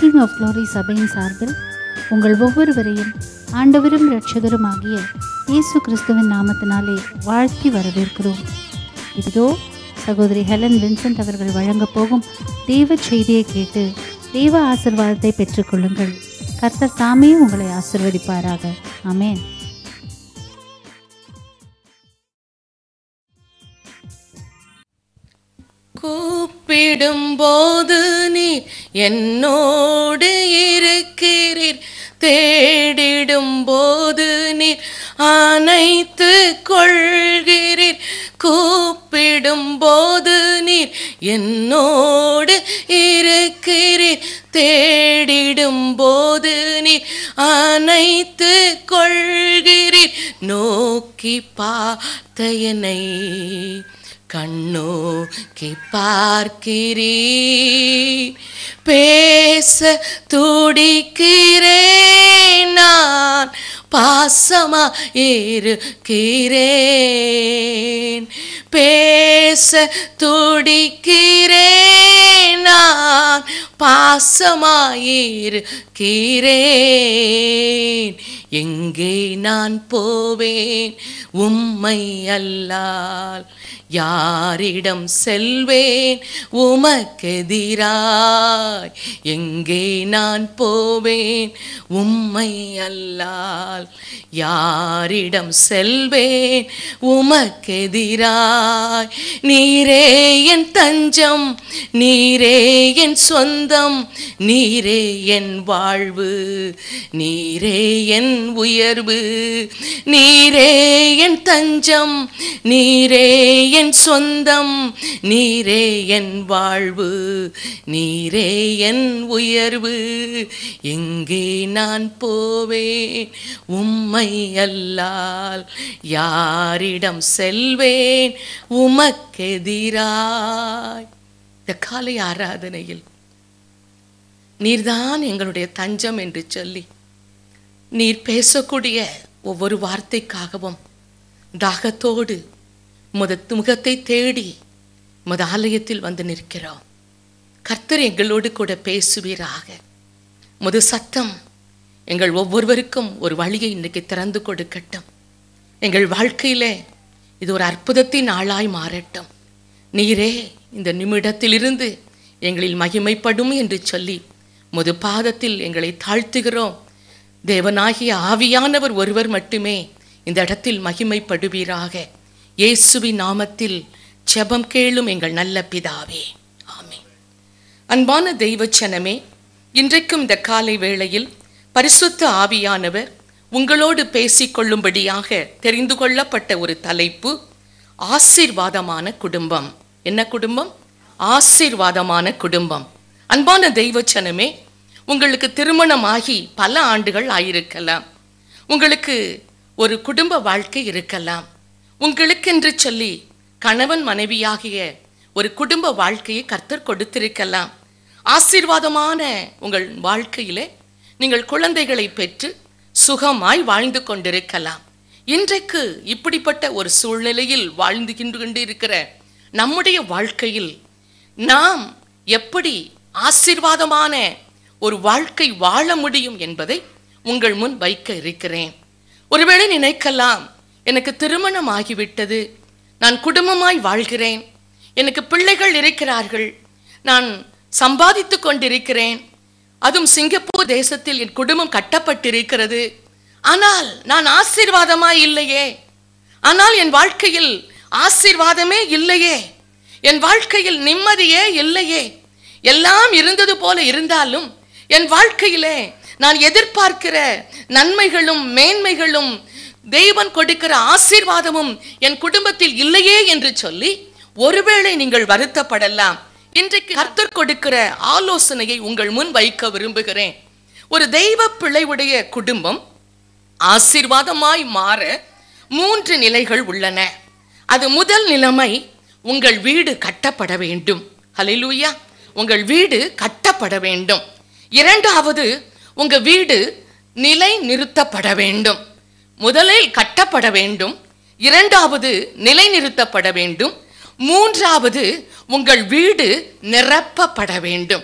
king of glory சபையின் சார்பில் உங்கள் ஒவ்வொருவரையும் ஆண்டவரும் இரட்சகருமாகிய இயேசு கிறிஸ்துவின் நாமத்தினாலே வாழ்த்தி வரவேற்கிறோம் இதோ சகோதரி ஹெலன் வின்சென்ட் அவர்கள் வழங்கப் போகும் தேவ செய்தியை கேட்டு தேவ ஆசிர்வாதத்தை பெற்றுக்கொள்ளுங்கள் கர்த்தர் தாமே உங்களை ஆசிர்வதிப்பாராக ஆமென் கூப்பிடும்போது நீர் என்னோடு இருக்கிறீர் தேடிடும்போது நீர் அணைத்து கொள்கிறீர் கூப்பிடும்போது நீர் என்னோடு இருக்கிறீர் தேடிடும்போது நீர் அணைத்து கொள்கிறீர் நோக்கி பார்த்த என்னை கண்ணோக்கி பார்க்கிறீர் பேச துடிக்கிறேன் நான் பாசமா இருக்கிறேன் பேச துடிக்கிறேன் நான் பாசமாயிருக்கிறேன் எங்கே நான் போவேன் உம்மை அல்லால் யாரிடம் செல்வேன் உமக்கெதிராய் எங்கே நான் போவேன் உம்மை அல்லால் யாரிடம் செல்வேன் உமக்கெதிராய் நீரே என் தஞ்சம் நீரே என் சொந்தம் நீரே என் வாழ்வு நீரே என் உயர்வு நீரே என் தஞ்சம் நீரே என் சொந்தம் நீரே என் வாழ்வு நீரே என் உயர்வு எங்கே நான் போவேன் உம்மை அல்லால் யாரிடம் செல்வேன் உமக்கெதிராய் இந்த காலை ஆராதனையில் நீர்தான் எங்களுடைய தஞ்சம் என்று சொல்லி நீர் பேசக்கூடிய ஒவ்வொரு வார்த்தைக்காகவும் தாகத்தோடு முத முகத்தை தேடி முத ஆலயத்தில் வந்து நிற்கிறோம் கர்த்தர் எங்களோடு கூட பேசுவீராக முது சத்தம் எங்கள் ஒவ்வொருவருக்கும் ஒரு வழியை இன்றைக்கு திறந்து கொடுக்கட்டும் எங்கள் வாழ்க்கையிலே இது ஒரு அற்புதத்தின் ஆளாய் மாறட்டும் நீரே இந்த நிமிடத்திலிருந்து எங்களில் மகிமைப்படும் என்று சொல்லி முது பாதத்தில் எங்களை தாழ்த்துகிறோம் தேவனாகிய ஆவியானவர் ஒருவர் மட்டுமே இந்த இடத்தில் மகிமைப்படுவீராக இயேசுவின் நாமத்தில் செபம் கேளும் எங்கள் நல்ல பிதாவே ஆமென் அன்பான தெய்வச்சனமே இன்றைக்கும் இந்த காலை வேளையில் பரிசுத்த ஆவியானவர் உங்களோடு பேசிக்கொள்ளும்படியாக தெரிந்து கொள்ளப்பட்ட ஒரு தலைப்பு ஆசீர்வாதமான குடும்பம் என்ன குடும்பம் ஆசீர்வாதமான குடும்பம் அன்பான தெய்வச்சனமே உங்களுக்கு திருமணமாகி பல ஆண்டுகள் ஆயிருக்கலாம் உங்களுக்கு ஒரு குடும்ப வாழ்க்கை இருக்கலாம் உங்களுக்கென்று சொல்லி கணவன் மனைவியாகிய ஒரு குடும்ப வாழ்க்கையை கர்த்தர் கொடுத்திருக்கலாம் ஆசீர்வாதமான உங்கள் வாழ்க்கையிலே நீங்கள் குழந்தைகளை பெற்று சுகமாய் வாழ்ந்து கொண்டிருக்கலாம் இன்றைக்கு இப்படிப்பட்ட ஒரு சூழ்நிலையில் வாழ்ந்து கொண்டிருக்கிற நம்முடைய வாழ்க்கையில் நாம் எப்படி ஆசீர்வாதமான ஒரு வாழ்க்கை வாழ முடியும் என்பதை உங்கள் முன் வைக்க இருக்கிறேன் ஒருவேளை நினைக்கலாம் எனக்கு திருமணம் ஆகிவிட்டது நான் குடும்பமாய் வாழ்கிறேன் எனக்கு பிள்ளைகள் இருக்கிறார்கள் நான் சம்பாதித்து கொண்டிருக்கிறேன் அதுவும் சிங்கப்பூர் தேசத்தில் என் குடும்பம் கட்டப்பட்டிருக்கிறது ஆனால் நான் ஆசீர்வாதமாய் இல்லையே ஆனால் என் வாழ்க்கையில் ஆசீர்வாதமே இல்லையே என் வாழ்க்கையில் நிம்மதியே இல்லையே எல்லாம் இருந்தது போல இருந்தாலும் என் வாழ்க்கையிலே நான் எதிர்பார்க்கிற நன்மைகளும் மேன்மைகளும் தெய்வன் கொடுக்கிற ஆசீர்வாதமும் என் குடும்பத்தில் இல்லையே என்று சொல்லி ஒருவேளை நீங்கள் வருத்தப்படலாம் இன்றைக்கு கர்த்தர் கொடுக்கிற ஆலோசனையை உங்கள் முன் வைக்க விரும்புகிறேன் ஒரு தெய்வ பிள்ளையுடைய குடும்பம் ஆசீர்வாதமாய் மாற மூன்று நிலைகள் உள்ளன அது முதல் நிலைமை உங்கள் வீடு கட்டப்பட வேண்டும் ஹalleluya உங்கள் வீடு கட்டப்பட வேண்டும் இரண்டாவது உங்க வீடு நிலை நிறுத்தப்பட வேண்டும் முதலில் கட்டப்பட வேண்டும் இரண்டாவது நிலைநிறுத்தப்பட வேண்டும் மூன்றாவது உங்கள் வீடு நிரப்பப்பட வேண்டும்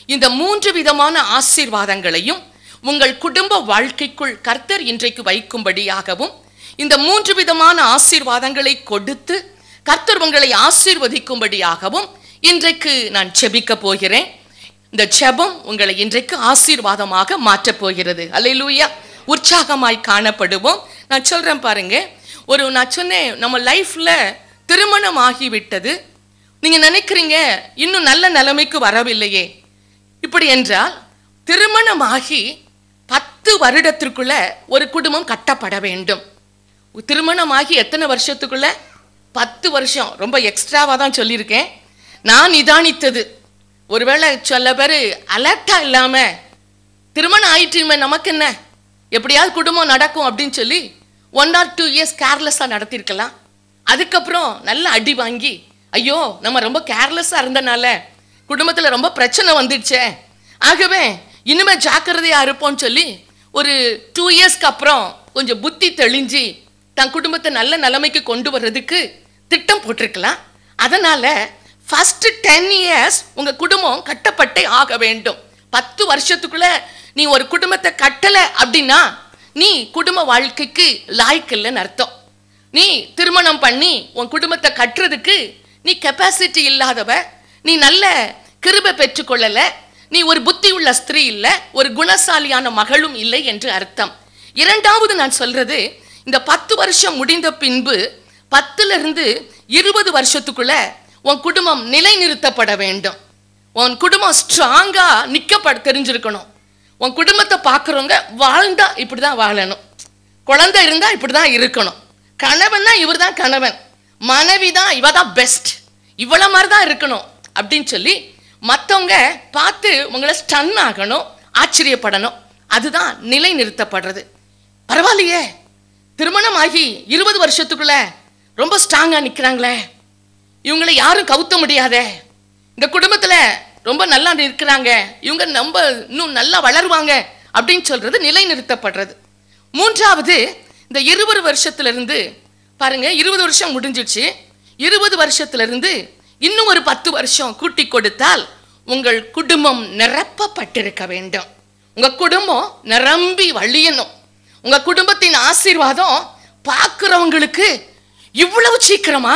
இந்த மூன்று விதமான ஆசீர்வாதங்களையும் உங்கள் குடும்ப வாழ்க்கைக்குள் கர்த்தர் இன்றைக்கு வைக்கும்படியாகவும் இந்த மூன்று விதமான ஆசீர்வாதங்களை கொடுத்து கர்த்தர் உங்களை ஆசீர்வதிக்கும்படியாகவும் இன்றைக்கு நான் செபிக்க போகிறேன் இந்த ஜெபம் உங்களை இன்றைக்கு ஆசீர்வாதமாக மாற்றப் போகிறது அல்லேலூயா உற்சாகமாய் காணப்படுவோம் நான் சொல்றேன் பாருங்க ஒரு நான் சொன்னேன் நம்ம லைஃப்ல திருமணம் ஆகிவிட்டது நீங்க நினைக்கிறீங்க இன்னும் நல்ல நிலைமைக்கு வரவில்லையே இப்படி என்றால் திருமணமாகி பத்து வருடத்திற்குள்ள ஒரு குடும்பம் கட்டப்பட வேண்டும் திருமணமாகி எத்தனை வருஷத்துக்குள்ள பத்து வருஷம் ரொம்ப எக்ஸ்ட்ராவாக தான் சொல்லியிருக்கேன் நான் நிதானித்தது ஒருவேளை சில பேர் அலர்ட்டாக இல்லாமல் திருமணம் ஆயிட்டுமே நமக்கு என்ன எப்படியாவது குடும்பம் நடக்கும் அப்படின்னு சொல்லி ஒன் ஆர் டூ இயர்ஸ் கேர்லெஸ்ஸாக நடத்தியிருக்கலாம் அதுக்கப்புறம் நல்ல அடி வாங்கி ஐயோ நம்ம ரொம்ப கேர்லெஸ்ஸாக இருந்தனால குடும்பத்தில் ரொம்ப பிரச்சனை வந்துடுச்சே ஆகவே இனிமே ஜாக்கிரதையாக இருப்போம்னு சொல்லி ஒரு டூ இயர்ஸ்க்கு அப்புறம் கொஞ்சம் புத்தி தெளிஞ்சு தன் குடும்பத்தை நல்ல நிலைமைக்கு கொண்டு வர்றதுக்கு திட்டம் போட்டிருக்கலாம் அதனால ஃபர்ஸ்ட் டென் இயர்ஸ் உங்க குடும்பம் கட்டப்பட்டே ஆக வேண்டும் பத்து வருஷத்துக்குள்ள நீ ஒரு குடும்பத்தை கட்டல அப்படின்னா நீ குடும்ப வாழ்க்கைக்கு லாய்க்கு இல்லைன்னு அர்த்தம் நீ திருமணம் பண்ணி உன் குடும்பத்தை கட்டுறதுக்கு நீ கெப்பாசிட்டி இல்லாதவ நீ நல்ல கிருபை பெற்றுக்கொள்ளல நீ ஒரு புத்தி உள்ள ஸ்திரீ இல்லை ஒரு குணசாலியான மகளும் இல்லை என்று அர்த்தம் இரண்டாவது நான் சொல்றது இந்த பத்து வருஷம் முடிந்த பின்பு பத்துல இருந்து இருபது வருஷத்துக்குள்ள உன் குடும்பம் நிலைநிறுத்தப்பட வேண்டும் உன் குடும்பம் ஸ்ட்ராங்கா நிக்கப்பட தெரிஞ்சிருக்கணும் உன் குடும்பத்தை பார்க்குறவங்க வாழ்ந்தா இப்படிதான் வாழணும் குழந்தை இருந்தா இப்படிதான் இருக்கணும் கணவன்னா இவர் தான் கணவன் மனைவி தான் இவ தான் பெஸ்ட் இவ்வளோ மாதிரி தான் இருக்கணும் அப்படின்னு சொல்லி மற்றவங்க பார்த்து உங்களை ஸ்டன் ஆகணும் ஆச்சரியப்படணும் அதுதான் நிலை நிறுத்தப்படுறது பரவாயில்லையே திருமணம் ஆகி இருபது வருஷத்துக்குள்ள ரொம்ப ஸ்ட்ராங்கா நிக்கிறாங்களே இவங்களை யாரும் கவுத்த முடியாதே இந்த குடும்பத்துல ரொம்ப நல்லா இருக்கிறாங்க இவங்க ரொம்ப இன்னும் நல்லா வளருவாங்க அப்படின்னு சொல்றது நிலை நிறுத்தப்படுறது மூன்றாவது இந்த இருபது வருஷத்துல இருந்து பாருங்க இருபது வருஷம் முடிஞ்சிடுச்சு இருபது வருஷத்துல இருந்து இன்னும் ஒரு பத்து வருஷம் கூட்டி கொடுத்தால் உங்கள் குடும்பம் நிரப்பப்பட்டிருக்க வேண்டும் உங்க குடும்பம் நிரம்பி வழியணும் உங்க குடும்பத்தின் ஆசீர்வாதம் பார்க்குறவங்களுக்கு இவ்வளவு சீக்கிரமா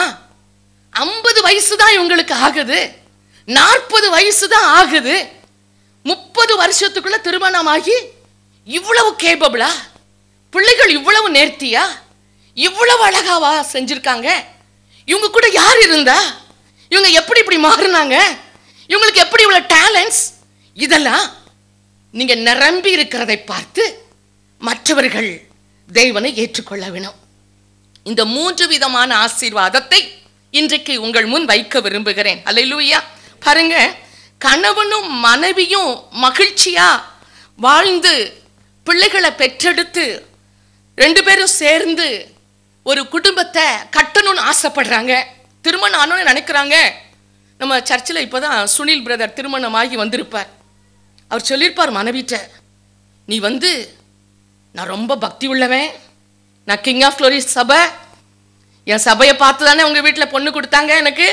ஐம்பது வயசு தான் இவங்களுக்கு ஆகுது நாற்பது வயசு தான் ஆகுது முப்பது வருஷத்துக்குள்ள திருமணமாகி இவ்வளவு கேபபிளா பிள்ளைகள் இவ்வளவு நேர்த்தியா இவ்வளவு அழகாவா செஞ்சிருக்காங்க இவங்க கூட யார் இருந்தா இவங்க எப்படி இப்படி மாறினாங்க இவங்களுக்கு எப்படி இவ்வளவு டேலண்ட்ஸ் இதெல்லாம் நீங்க நிரம்பி இருக்கிறதை பார்த்து மற்றவர்கள் தெய்வனை ஏற்றுக்கொள்ள வேணும் இந்த மூன்று விதமான ஆசீர்வாதத்தை இன்றைக்கு உங்கள் முன் வைக்க விரும்புகிறேன் அல்லேலூயா பாருங்க கணவனும் மனைவியும் மகிழ்ச்சியா வாழ்ந்து பிள்ளைகளை பெற்றெடுத்து ரெண்டு பேரும் சேர்ந்து ஒரு குடும்பத்தை கட்டணும்னு ஆசைப்படுறாங்க திருமணம் ஆனோன்னு நினைக்கிறாங்க நம்ம சர்ச்சில் இப்போதான் சுனில் பிரதர் திருமணமாகி வந்திருப்பார் அவர் சொல்லியிருப்பார் மனைவிட்ட நீ வந்து நான் ரொம்ப பக்தி உள்ளவன் நான் கிங் ஆஃப் க்ளோரி சபை என் சபையை பார்த்து தானே உங்கள் வீட்டில் பொண்ணு கொடுத்தாங்க எனக்கு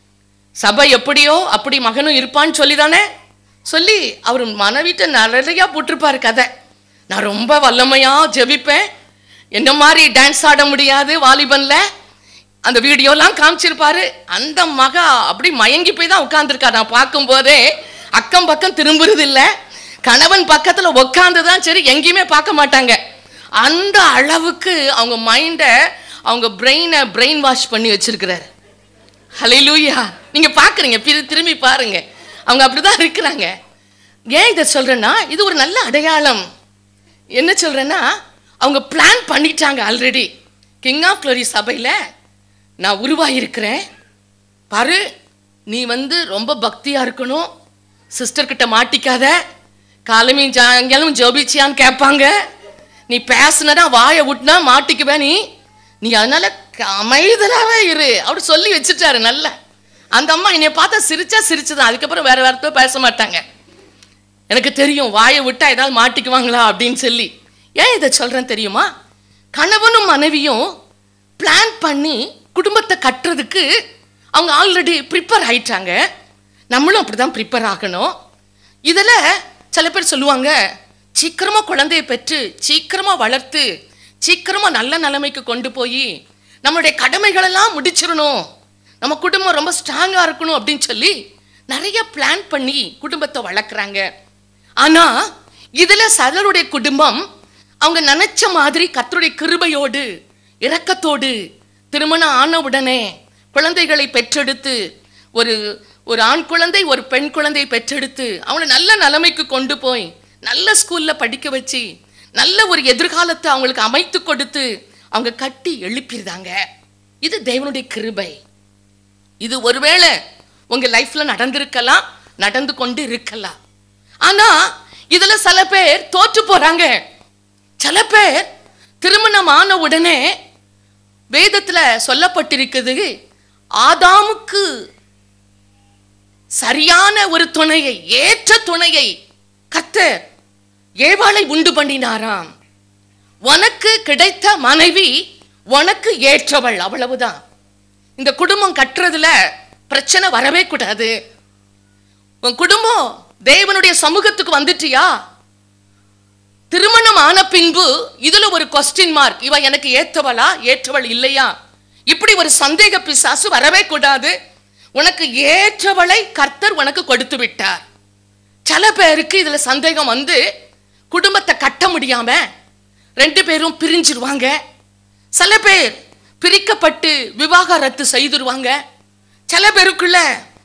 சபை எப்படியோ அப்படி மகனும் இருப்பான்னு சொல்லி தானே சொல்லி அவர் மனைவிட்ட நிறையா போட்டிருப்பாரு கதை நான் ரொம்ப வல்லமையாக ஜெபிப்பேன் என்ன மாதிரி டான்ஸ் ஆட முடியாது வாலிபனில் அந்த வீடியோலாம் காமிச்சிருப்பாரு அந்த மகா அப்படி மயங்கி போய் தான் உட்காந்துருக்கா நான் பார்க்கும்போதே அக்கம் பக்கம் திரும்புறது இல்ல கணவன் பக்கத்துல உட்காந்து தான் சரி எங்கேயுமே பார்க்க மாட்டாங்க அந்த அளவுக்கு அவங்க மைண்டை அவங்க பிரெயினை பிரெயின் வாஷ் பண்ணி வச்சிருக்கிறாரு ஹalleluya நீங்க பார்க்குறீங்க பிரி- திரும்பி பாருங்க அவங்க அப்படிதான் இருக்கிறாங்க ஏன் இதை சொல்றேன்னா இது ஒரு நல்ல அடையாளம் என்ன சொல்றேன்னா அவங்க பிளான் பண்ணிட்டாங்க ஆல்ரெடி கிங் ஆஃப் க்ளோரி சபையில் நான் உருவாகியிருக்கிறேன் பாரு நீ வந்து ரொம்ப பக்தியா இருக்கணும் சிஸ்டர் கிட்ட மாட்டிக்காத காலமையும் சாயங்காலம் ஜோபிச்சியான்னு கேட்பாங்க நீ பேசுனடா வாயை விட்டுனா மாட்டிக்குவே நீ நீ அதனால க- அமைதலாவே இரு அப்படி சொல்லி வச்சுட்டாரு நல்லா அந்த அம்மா என்னை பார்த்தா சிரிச்சா சிரிச்சுதான் அதுக்கப்புறம் வேற வார்த்தை பேச மாட்டாங்க எனக்கு தெரியும் வாயை விட்டா ஏதாவது மாட்டிக்குவாங்களா அப்படின்னு சொல்லி ஏன் இதை சொல்றேன் தெரியுமா கணவனும் மனைவியும் பிளான் பண்ணி குடும்பத்தை கட்டுறதுக்கு அவங்க ஆல்ரெடி ப்ரிப்பேர் ஆயிட்டாங்க நம்மளும் அப்படிதான் ப்ரிப்பேர் ஆகணும் இதுல சில பேர் சொல்லுவாங்க சீக்கிரமா குழந்தையை பெற்று சீக்கிரமா வளர்த்து சீக்கிரமா நல்ல நிலைமைக்கு கொண்டு போய் நம்மளுடைய கடமைகளெல்லாம் முடிச்சிடணும் நம்ம குடும்பம் ரொம்ப ஸ்ட்ராங்கா இருக்கணும் அப்படின்னு சொல்லி நிறைய பிளான் பண்ணி குடும்பத்தை வளர்க்குறாங்க ஆனா இதுல சிலருடைய குடும்பம் அவங்க நினைச்ச மாதிரி கர்த்தருடைய கிருபையோடு இரக்கத்தோடு திருமணம் ஆன உடனே குழந்தைகளை பெற்றெடுத்து ஒரு ஒரு ஆண் குழந்தை ஒரு பெண் குழந்தையை பெற்றெடுத்து அவங்களை நல்ல நிலைமைக்கு கொண்டு போய் நல்ல ஸ்கூல்ல படிக்க வச்சு நல்ல ஒரு எதிர்காலத்தை அவங்களுக்கு அமைத்து கொடுத்து அவங்க கட்டி எழுப்பிடுதாங்க இது தேவனுடைய கிருபை இது ஒருவேளை உங்க லைஃப்ல நடந்திருக்கலாம் நடந்து கொண்டு இருக்கலாம் ஆனா இதுல சில பேர் தோற்று போறாங்க சில பேர் திருமணம் ஆன உடனே வேதத்துல சொல்லப்பட்டிருக்குது ஆதாமுக்கு சரியான ஒரு துணையை ஏற்ற துணையை கர்த்தர் ஏவாளை உண்டு பண்ணினாராம் உனக்கு கிடைத்த மனைவி உனக்கு ஏற்றவள் அவ்வளவுதான் இந்த குடும்பம் கட்டுறதுல பிரச்சனை வரவே கூடாது உன் குடும்பம் தேவனுடைய சமூகத்துக்கு வந்துட்டியா திருமணம் ஆன பின்பு இதுல ஒரு கொஸ்டின் மார்க் இவ எனக்கு ஏற்றவளா ஏற்றவள் இல்லையா இப்படி ஒரு சந்தேக பிசாசு வரவே கூடாது உனக்கு ஏற்றவளை கர்த்தர் உனக்கு கொடுத்து விட்டார் சில பேருக்கு இதுல சந்தேகம் வந்து குடும்பத்தை கட்ட முடியாம ரெண்டு பேரும் பிரிஞ்சிருவாங்க சில பேர் பிரிக்கப்பட்டு விவாகரத்து செய்துருவாங்க சில பேருக்குள்ள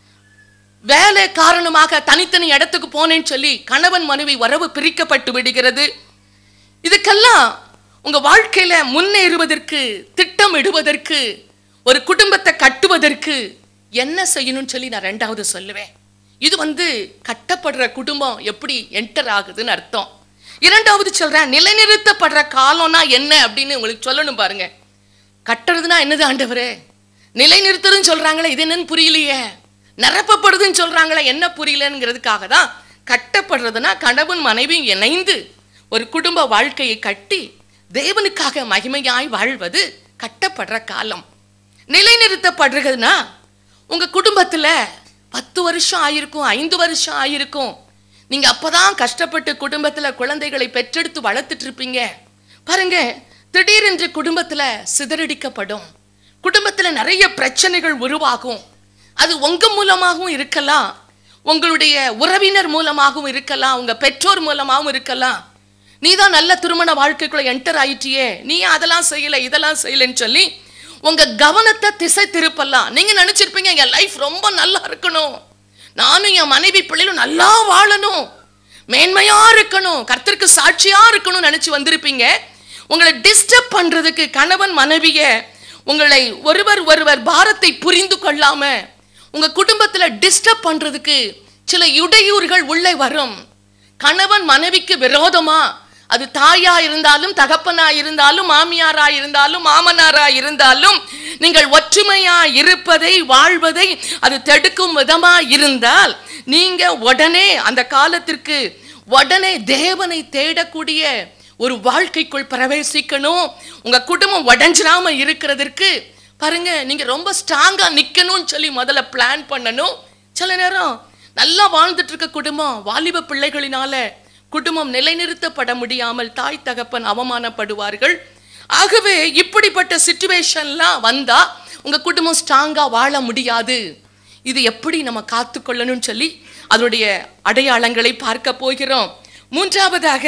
வேலை காரணமாக தனித்தனி இடத்துக்கு போனேன்னு சொல்லி கணவன் மனைவி வரவு பிரிக்கப்பட்டு விடுகிறது இதுக்கெல்லாம் உங்க வாழ்க்கையில முன்னேறுவதற்கு திட்டமிடுவதற்கு ஒரு குடும்பத்தை கட்டுவதற்கு என்ன செய்யணும்னு சொல்லி நான் ரெண்டாவது சொல்லுவேன் இது வந்து கட்டப்படுற குடும்பம் எப்படி என்டர் ஆகுதுன்னு அர்த்தம் இரண்டாவது சொல்றேன் நிலைநிறுத்தப்படுற காலம்னா என்ன அப்படின்னு உங்களுக்கு சொல்லணும் பாருங்க கட்டுறதுனா என்னது ஆண்டவரே நிலைநிறுத்துறதுன்னு சொல்றாங்களே இது என்னன்னு புரியலையே நிரப்பப்படுதுன்னு சொல்றாங்களே என்ன புரியலங்கிறதுக்காக தான் கட்டப்படுறதுனா கணவன் மனைவி இணைந்து ஒரு குடும்ப வாழ்க்கையை கட்டி தேவனுக்காக மகிமையாய் வாழ்வது கட்டப்படுற காலம் நிலைநிறுத்தப்படுறதுன்னா உங்க குடும்பத்துல பத்து வருஷம் ஆயிருக்கும் ஐந்து வருஷம் ஆயிருக்கும் நீங்க அப்பதான் கஷ்டப்பட்டு குடும்பத்துல குழந்தைகளை பெற்றெடுத்து வளர்த்துட்டு இருப்பீங்க பாருங்க திடீரென்று குடும்பத்துல சிதறடிக்கப்படும் குடும்பத்துல நிறைய பிரச்சனைகள் உருவாகும் அது உங்க மூலமாகவும் இருக்கலாம் உங்களுடைய உறவினர் மூலமாகவும் இருக்கலாம் உங்க பெற்றோர் மூலமாகவும் இருக்கலாம் நீ தான் நல்ல திருமண வாழ்க்கைக்குள்ள என்டர் ஆயிட்டியே நீ அதெல்லாம் செய்யல இதெல்லாம் செய்யலன்னு சொல்லி உங்க கவனத்தை திசை திருப்பலாம் நீங்க நினைச்சிருப்பீங்க என் லைஃப் ரொம்ப நல்லா இருக்கணும் நானும் என் மனைவி பிள்ளைகளும் நல்லா வாழணும் மேன்மையா இருக்கணும் கர்த்தருக்கு சாட்சியா இருக்கணும்னு நினைச்சு வந்திருப்பீங்க உங்களை டிஸ்டர்ப் பண்றதுக்கு கணவன் மனைவிய உங்களை ஒருவர் ஒருவர் பாரத்தை புரிந்து கொள்ளாம உங்க குடும்பத்துல டிஸ்டர்ப் பண்றதுக்கு சில இடையூறுகள் உள்ளே வரும் கணவன் மனைவிக்கு விரோதமா அது தாயா இருந்தாலும் தகப்பனா இருந்தாலும் மாமியாரா இருந்தாலும் மாமனாரா இருந்தாலும் நீங்கள் ஒற்றுமையா இருப்பதை வாழ்வதை அது தடுக்கும் விதமா இருந்தால் நீங்க உடனே அந்த காலத்திற்கு உடனே தேவனை தேடக்கூடிய ஒரு வாழ்க்கைக்குள் பிரவேசிக்கணும் உங்க குடும்பம் உடஞ்சிராம இருக்கிறதற்கு பாருங்க நீங்க ரொம்ப ஸ்ட்ராங்கா நிக்கணும்னு சொல்லி முதல்ல பிளான் பண்ணணும் சில நேரம் நல்லா வாழ்ந்துட்டு இருக்க குடும்பம் வாலிப பிள்ளைகளினால குடும்பம் நிலைநிறுத்தப்பட முடியாமல் தாய் தகப்பன் அவமானப்படுவார்கள் ஆகவே இப்படிப்பட்ட சுச்சுவேஷன்லாம் வந்தா உங்க குடும்பம் ஸ்ட்ராங்கா வாழ முடியாது இது எப்படி நம்ம காத்துக்கொள்ளணும்னு சொல்லி அதனுடைய அடையாளங்களை பார்க்க போகிறோம் மூன்றாவதாக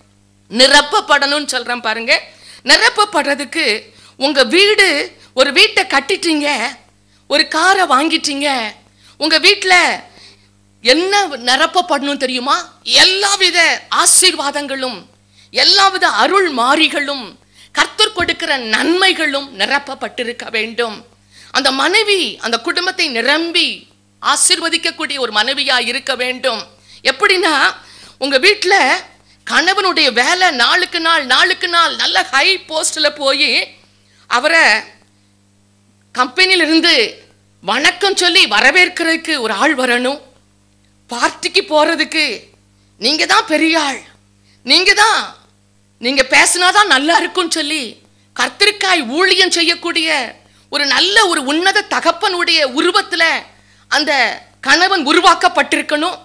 நிரப்பப்படணும்னு சொல்றேன் பாருங்க நிரப்பப்படுறதுக்கு உங்க வீடு ஒரு வீட்டை கட்டிட்டீங்க ஒரு காரை வாங்கிட்டீங்க உங்க வீட்டில் என்ன நிரப்பப்படணும் தெரியுமா எல்லாவித ஆசீர்வாதங்களும் எல்லாவித அருள் மாறிகளும் கர்த்தர் கொடுக்கிற நன்மைகளும் நிரப்பப்பட்டிருக்க வேண்டும் அந்த மனைவி அந்த குடும்பத்தை நிரம்பி ஆசீர்வதிக்கக்கூடிய ஒரு மனைவியா இருக்க வேண்டும் எப்படின்னா உங்க வீட்டில் கணவனுடைய வேலை நாளுக்கு நாள் நாளுக்கு நாள் நல்ல ஹை போஸ்டில் போய் அவரை கம்பெனியிலிருந்து வணக்கம் சொல்லி வரவேற்கிறதுக்கு ஒரு ஆள் வரணும் பார்ட்டிக்கு போறதுக்கு நீங்க தான் பெரிய ஆள் நீங்க தான் நீங்க பேசினாதான் நல்லா இருக்கும்னு சொல்லி கர்த்தருக்காய் ஊழியம் செய்யக்கூடிய ஒரு நல்ல ஒரு உன்னத தகப்பனுடைய உருவத்துல அந்த கணவன் உருவாக்கப்பட்டிருக்கணும்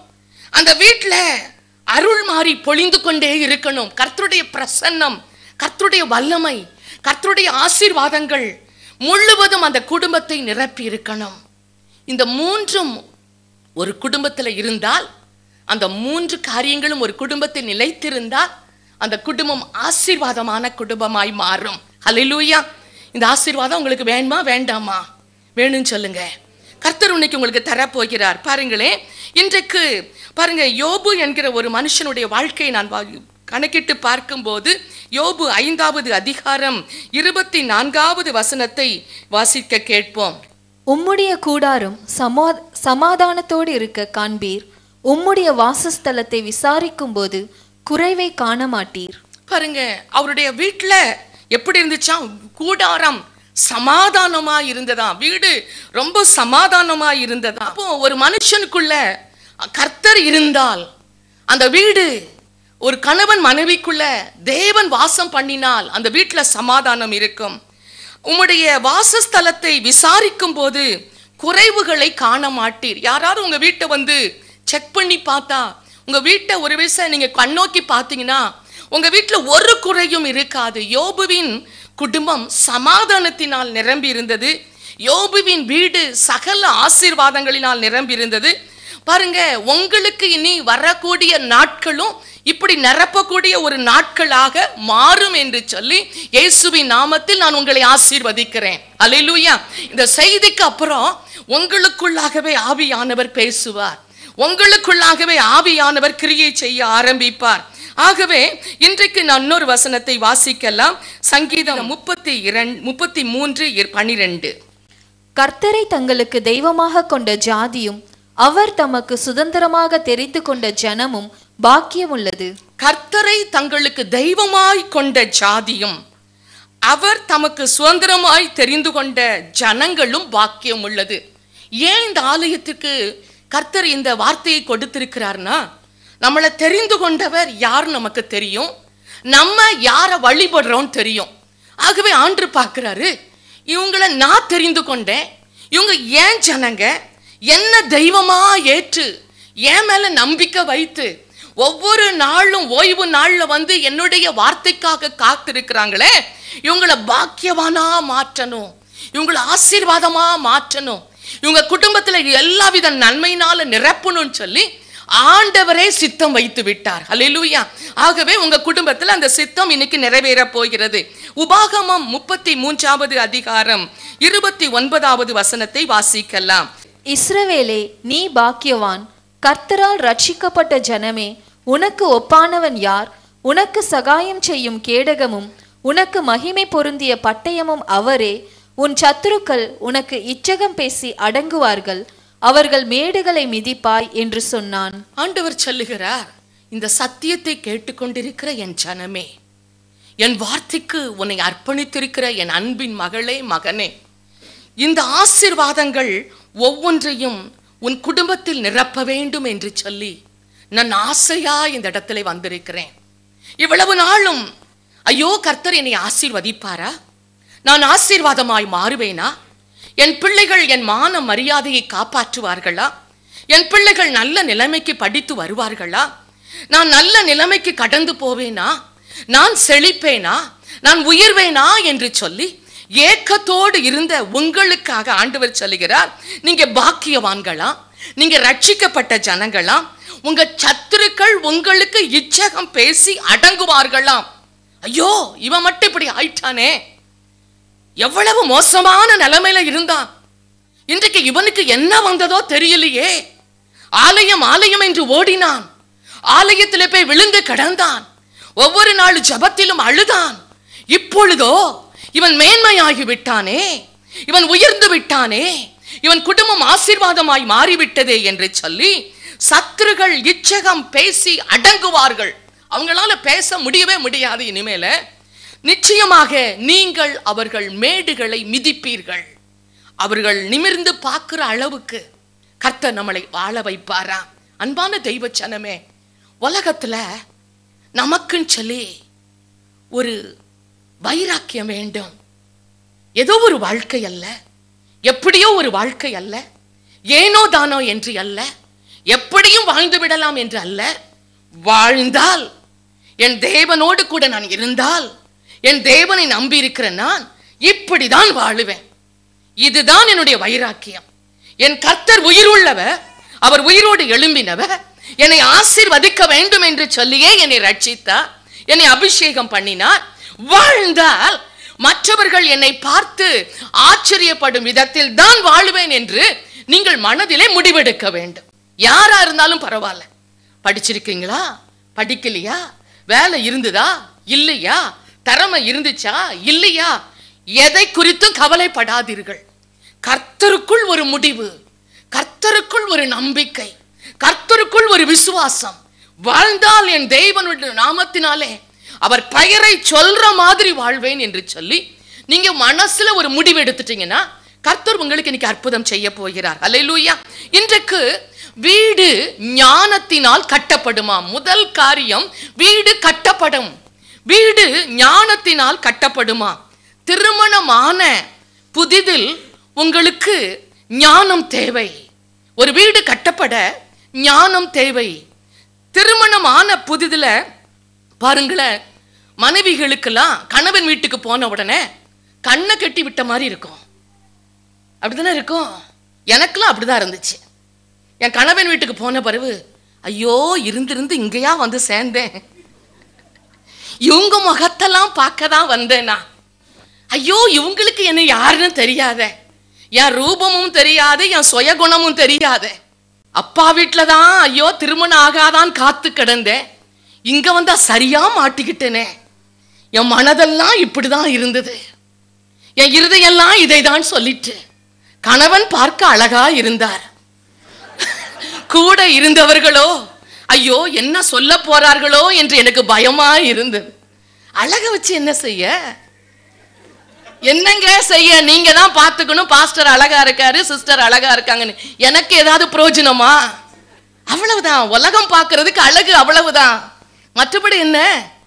அந்த வீட்ல அருள் மாறி பொழிந்து கொண்டே இருக்கணும் கர்த்தருடைய பிரசன்னம் கர்த்தருடைய வல்லமை கர்த்தருடைய ஆசீர்வாதங்கள் முழுவதும் அந்த குடும்பத்தை நிரப்பி இருக்கணும் இந்த மூன்றும் ஒரு குடும்பத்தில் இருந்தால் அந்த மூன்று காரியங்களும் ஒரு குடும்பத்தில் நிலைத்திருந்தால் அந்த குடும்பம் ஆசீர்வாதமான குடும்பமாய் மாறும் ஹalleluya இந்த ஆசீர்வாதம் உங்களுக்கு வேணுமா வேண்டாமா வேணும்னு சொல்லுங்க கர்த்தர் இன்னைக்கு உங்களுக்கு தரப்போகிறார் பாருங்களேன் இன்றைக்கு பாருங்க யோபு என்கிற ஒரு மனுஷனுடைய வாழ்க்கையை நான் வா- கணக்கிட்டு பார்க்கும்போது யோபு ஐந்தாவது அதிகாரம் இருபத்தி நான்காவது வசனத்தை வாசிக்க கேட்போம் உம்முடைய கூடாரம் சமா சமாதானத்தோடு இருக்க காண்பீர் உம்முடைய வாசஸ்தலத்தை விசாரிக்கும்போது குறைவை காண மாட்டீர் பாருங்க அவருடைய வீட்ல எப்படி இருந்துச்சாம் கூடாரம் சமாதானமா இருந்ததாம் வீடு ரொம்ப சமாதானமா இருந்ததா அப்போ ஒரு மனுஷனுக்குள்ள கர்த்தர் இருந்தால் அந்த வீடு ஒரு கணவன் மனைவிக்குள்ள தேவன் வாசம் பண்ணினால் அந்த வீட்டுல சமாதானம் இருக்கும் உம்முடைய வாசஸ்தலத்தை விசாரிக்கும் போது குறைவுகளை காண மாட்டீர் யாராவது உங்க வீட்டை வந்து செக் பண்ணி பார்த்தா உங்க வீட்டை ஒரு விஷயம் நீங்க கண்ணோக்கி பார்த்தீங்கன்னா உங்க வீட்டுல ஒரு குறையும் இருக்காது யோபுவின் குடும்பம் சமாதானத்தினால் நிரம்பி இருந்தது யோபுவின் வீடு சகல ஆசீர்வாதங்களினால் நிரம்பி இருந்தது பாருங்க உங்களுக்கு இனி வரக்கூடிய நாட்களும் இப்படி நிரப்பக்கூடிய ஒரு நாட்களாக மாறும் என்று சொல்லி இயேசுவின் நாமத்தில் நான் உங்களை ஆசீர்வதிக்கிறேன் அல்லேலூயா இந்த செய்திக்கு அப்புறம் உங்களுக்குள்ளாகவே ஆவியானவர் பேசுவார் உங்களுக்குள்ளாகவே ஆவியானவர் கிரியை செய்ய ஆரம்பிப்பார் ஆகவே இன்றைக்கு நான் இன்னொரு வசனத்தை வாசிக்கலாம் சங்கீதம் முப்பத்தி இரண்டு முப்பத்தி மூன்று பனிரெண்டு கர்த்தரை தங்களுக்கு தெய்வமாக கொண்ட ஜாதியும் அவர் தமக்கு சுதந்திரமாக தெரிந்து கொண்ட ஜனமும் பாக்கியமுள்ளது கர்த்தரை தங்களுக்கு தெய்வமாய் கொண்ட ஜாதியும் அவர் தமக்கு சுதந்திரமாய் தெரிந்து கொண்ட ஜனங்களும் பாக்கியம் உள்ளது ஏன் இந்த ஆலயத்துக்கு கர்த்தர் இந்த வார்த்தையை கொடுத்திருக்கிறார்னா நம்மளை தெரிந்து கொண்டவர் யார் நமக்கு தெரியும் நம்ம யாரை வழிபடுறோம் தெரியும் ஆகவே ஆண்டு பார்க்கிறாரு இவங்களை நான் தெரிந்து கொண்டேன் இவங்க ஏன் ஜனங்க என்ன தெய்வமா ஏற்று என் மேல நம்பிக்கை வைத்து ஒவ்வொரு நாளும் ஓய்வு நாள்ல வந்து என்னுடைய வார்த்தைக்காக காத்திருக்கிறாங்களே இவங்கள பாக்கியவானா மாற்றணும் இவங்கள ஆசீர்வாதமா மாற்றணும் இவங்க குடும்பத்துல எல்லாவித நன்மையினால நிரப்பணும்னு சொல்லி ஆண்டவரே சித்தம் வைத்து விட்டார் ஹalleluya ஆகவே உங்க குடும்பத்துல அந்த சித்தம் இன்னைக்கு நிறைவேற போகிறது உபாகமம் முப்பத்தி மூன்றாவது அதிகாரம் இருபத்தி ஒன்பதாவது வசனத்தை வாசிக்கலாம் இஸ்ரவேலே நீ பாக்கியவான் கர்த்தரால் ரட்சிக்கப்பட்ட ஜனமே உனக்கு ஒப்பானவன் யார் உனக்கு சகாயம் செய்யும் கேடகமும் உனக்கு மகிமை பொருந்திய பட்டயமும் அவரே உன் சத்துருக்கள் உனக்கு இச்சகம் பேசி அடங்குவார்கள் அவர்கள் மேடுகளை மிதிப்பாய் என்று சொன்னான் ஆண்டவர் சொல்லுகிறார் இந்த சத்தியத்தை கேட்டுக்கொண்டிருக்கிற என் ஜனமே என் வார்த்தைக்கு உன்னை அர்ப்பணித்திருக்கிற என் அன்பின் மகளே மகனே இந்த ஆசீர்வாதங்கள் ஒவ்வொன்றையும் உன் குடும்பத்தில் நிரப்ப வேண்டும் என்று சொல்லி நான் ஆசையா இந்த இடத்துல வந்திருக்கிறேன் இவ்வளவு நாளும் ஐயோ கர்த்தர் என்னை ஆசீர்வதிப்பாரா நான் ஆசீர்வாதமாய் மாறுவேனா என் பிள்ளைகள் என் மான மரியாதையை காப்பாற்றுவார்களா என் பிள்ளைகள் நல்ல நிலைமைக்கு படித்து வருவார்களா நான் நல்ல நிலைமைக்கு கடந்து போவேனா நான் செழிப்பேனா நான் உயர்வேனா என்று சொல்லி ஏக்கத்தோடு இருந்த உங்களுக்காக ஆண்டவர் சொல்லுகிறார் நீங்க பாக்கியவான்களா நீங்க ரட்சிக்கப்பட்ட ஜனங்களாம் உங்க சத்துருக்கள் உங்களுக்கு இச்சகம் பேசி அடங்குவார்களாம் ஐயோ இவன் மட்டும் இப்படி ஆயிட்டானே எவ்வளவு மோசமான நிலைமையில இருந்தான் இன்றைக்கு இவனுக்கு என்ன வந்ததோ தெரியலையே ஆலயம் ஆலயம் என்று ஓடினான் ஆலயத்திலே போய் விழுந்து கிடந்தான் ஒவ்வொரு நாள் ஜபத்திலும் அழுதான் இப்பொழுதோ இவன் மேன்மையாகி விட்டானே இவன் உயர்ந்து விட்டானே இவன் குடும்பம் ஆசீர்வாதமாய் மாறிவிட்டதே என்று சொல்லி சத்துருகள் இச்சகம் பேசி அடங்குவார்கள் அவங்களால பேச முடியவே முடியாது இனிமேல நிச்சயமாக நீங்கள் அவர்கள் மேடுகளை மிதிப்பீர்கள் அவர்கள் நிமிர்ந்து பார்க்கிற அளவுக்கு கர்த்தர் நம்மளை வாழ வைப்பாரா அன்பான தெய்வ சனமே உலகத்துல நமக்குன்னு சொல்லி ஒரு வைராக்கியம் வேண்டும் ஏதோ ஒரு வாழ்க்கை அல்ல எப்படியோ ஒரு வாழ்க்கை அல்ல ஏனோ தானோ என்று அல்ல எப்படியும் வாழ்ந்து விடலாம் என்று அல்ல வாழ்ந்தால் என் தேவனோடு கூட நான் இருந்தால் என் தேவனை நம்பி இருக்கிற நான் இப்படிதான் வாழுவேன் இதுதான் என்னுடைய வைராக்கியம் என் கர்த்தர் உயிர் உள்ளவர் அவர் உயிரோடு எழும்பினவர் என்னை ஆசீர்வதிக்க வேண்டும் என்று சொல்லியே என்னை ரட்சித்தார் என்னை அபிஷேகம் பண்ணினார் வாழ்ந்தால் மற்றவர்கள் என்னை பார்த்து ஆச்சரியப்படும் விதத்தில் தான் வாழுவேன் என்று நீங்கள் மனதிலே முடிவெடுக்க வேண்டும் யாரா இருந்தாலும் பரவாயில்ல படிச்சிருக்கீங்களா படிக்கலையா வேலை இருந்ததா இல்லையா திறமை இருந்துச்சா இல்லையா எதை குறித்தும் கவலைப்படாதீர்கள் கர்த்தருக்குள் ஒரு முடிவு கர்த்தருக்குள் ஒரு நம்பிக்கை கர்த்தருக்குள் ஒரு விசுவாசம் வாழ்ந்தால் என் தெய்வனுடைய நாமத்தினாலே அவர் பெயரை சொல்ற மாதிரி வாழ்வேன் என்று சொல்லி நீங்க மனசுல ஒரு முடிவு எடுத்துட்டீங்கன்னா கர்த்தர் உங்களுக்கு இன்னைக்கு அற்புதம் செய்ய போகிறார் அல்லேலூயா இன்றைக்கு வீடு ஞானத்தினால் கட்டப்படுமா முதல் காரியம் வீடு கட்டப்படும் வீடு ஞானத்தினால் கட்டப்படுமா திருமணமான புதிதில் உங்களுக்கு ஞானம் தேவை ஒரு வீடு கட்டப்பட ஞானம் தேவை திருமணமான புதிதுல பாருங்களேன் மனைவிகளுக்கெல்லாம் கணவன் வீட்டுக்கு போன உடனே கண்ணை கட்டி விட்ட மாதிரி இருக்கும் அப்படிதானே இருக்கும் எனக்கெல்லாம் அப்படிதான் இருந்துச்சு என் கணவன் வீட்டுக்கு போன பிறகு ஐயோ இருந்திருந்து இங்கேயா வந்து சேர்ந்தேன் இவங்க முகத்தெல்லாம் பார்க்க தான் வந்தேன் நான் ஐயோ இவங்களுக்கு என்ன யாருன்னு தெரியாத என் ரூபமும் தெரியாது என் சுயகுணமும் தெரியாது அப்பா வீட்டில தான் ஐயோ திருமணம் ஆகாதான் காத்து கிடந்தேன் இங்க வந்தா சரியா மாட்டிக்கிட்டேனே என் மனதெல்லாம் இப்படிதான் இருந்தது என் இருதையெல்லாம் இதை தான் சொல்லிட்டு கணவன் பார்க்க அழகா இருந்தார் கூட இருந்தவர்களோ ஐயோ என்ன சொல்ல போறார்களோ என்று எனக்கு பயமா இருந்தது அழக வச்சு என்ன செய்ய என்னங்க செய்ய நீங்க தான் பார்த்துக்கணும் பாஸ்டர் அழகா இருக்காரு சிஸ்டர் அழகா இருக்காங்கன்னு எனக்கு ஏதாவது பிரயோஜனமா அவ்வளவுதான் உலகம் பார்க்கிறதுக்கு அழகு அவ்வளவுதான் மற்றபடி என்ன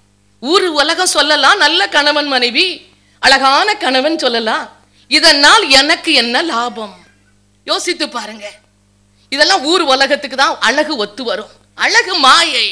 ஊர் உலகம் சொல்லலாம் நல்ல கணவன் மனைவி அழகான கணவன் சொல்லலாம் இதனால் எனக்கு என்ன லாபம் யோசித்து பாருங்க இதெல்லாம் ஊர் உலகத்துக்கு தான் அழகு ஒத்து வரும் அழகு மாயை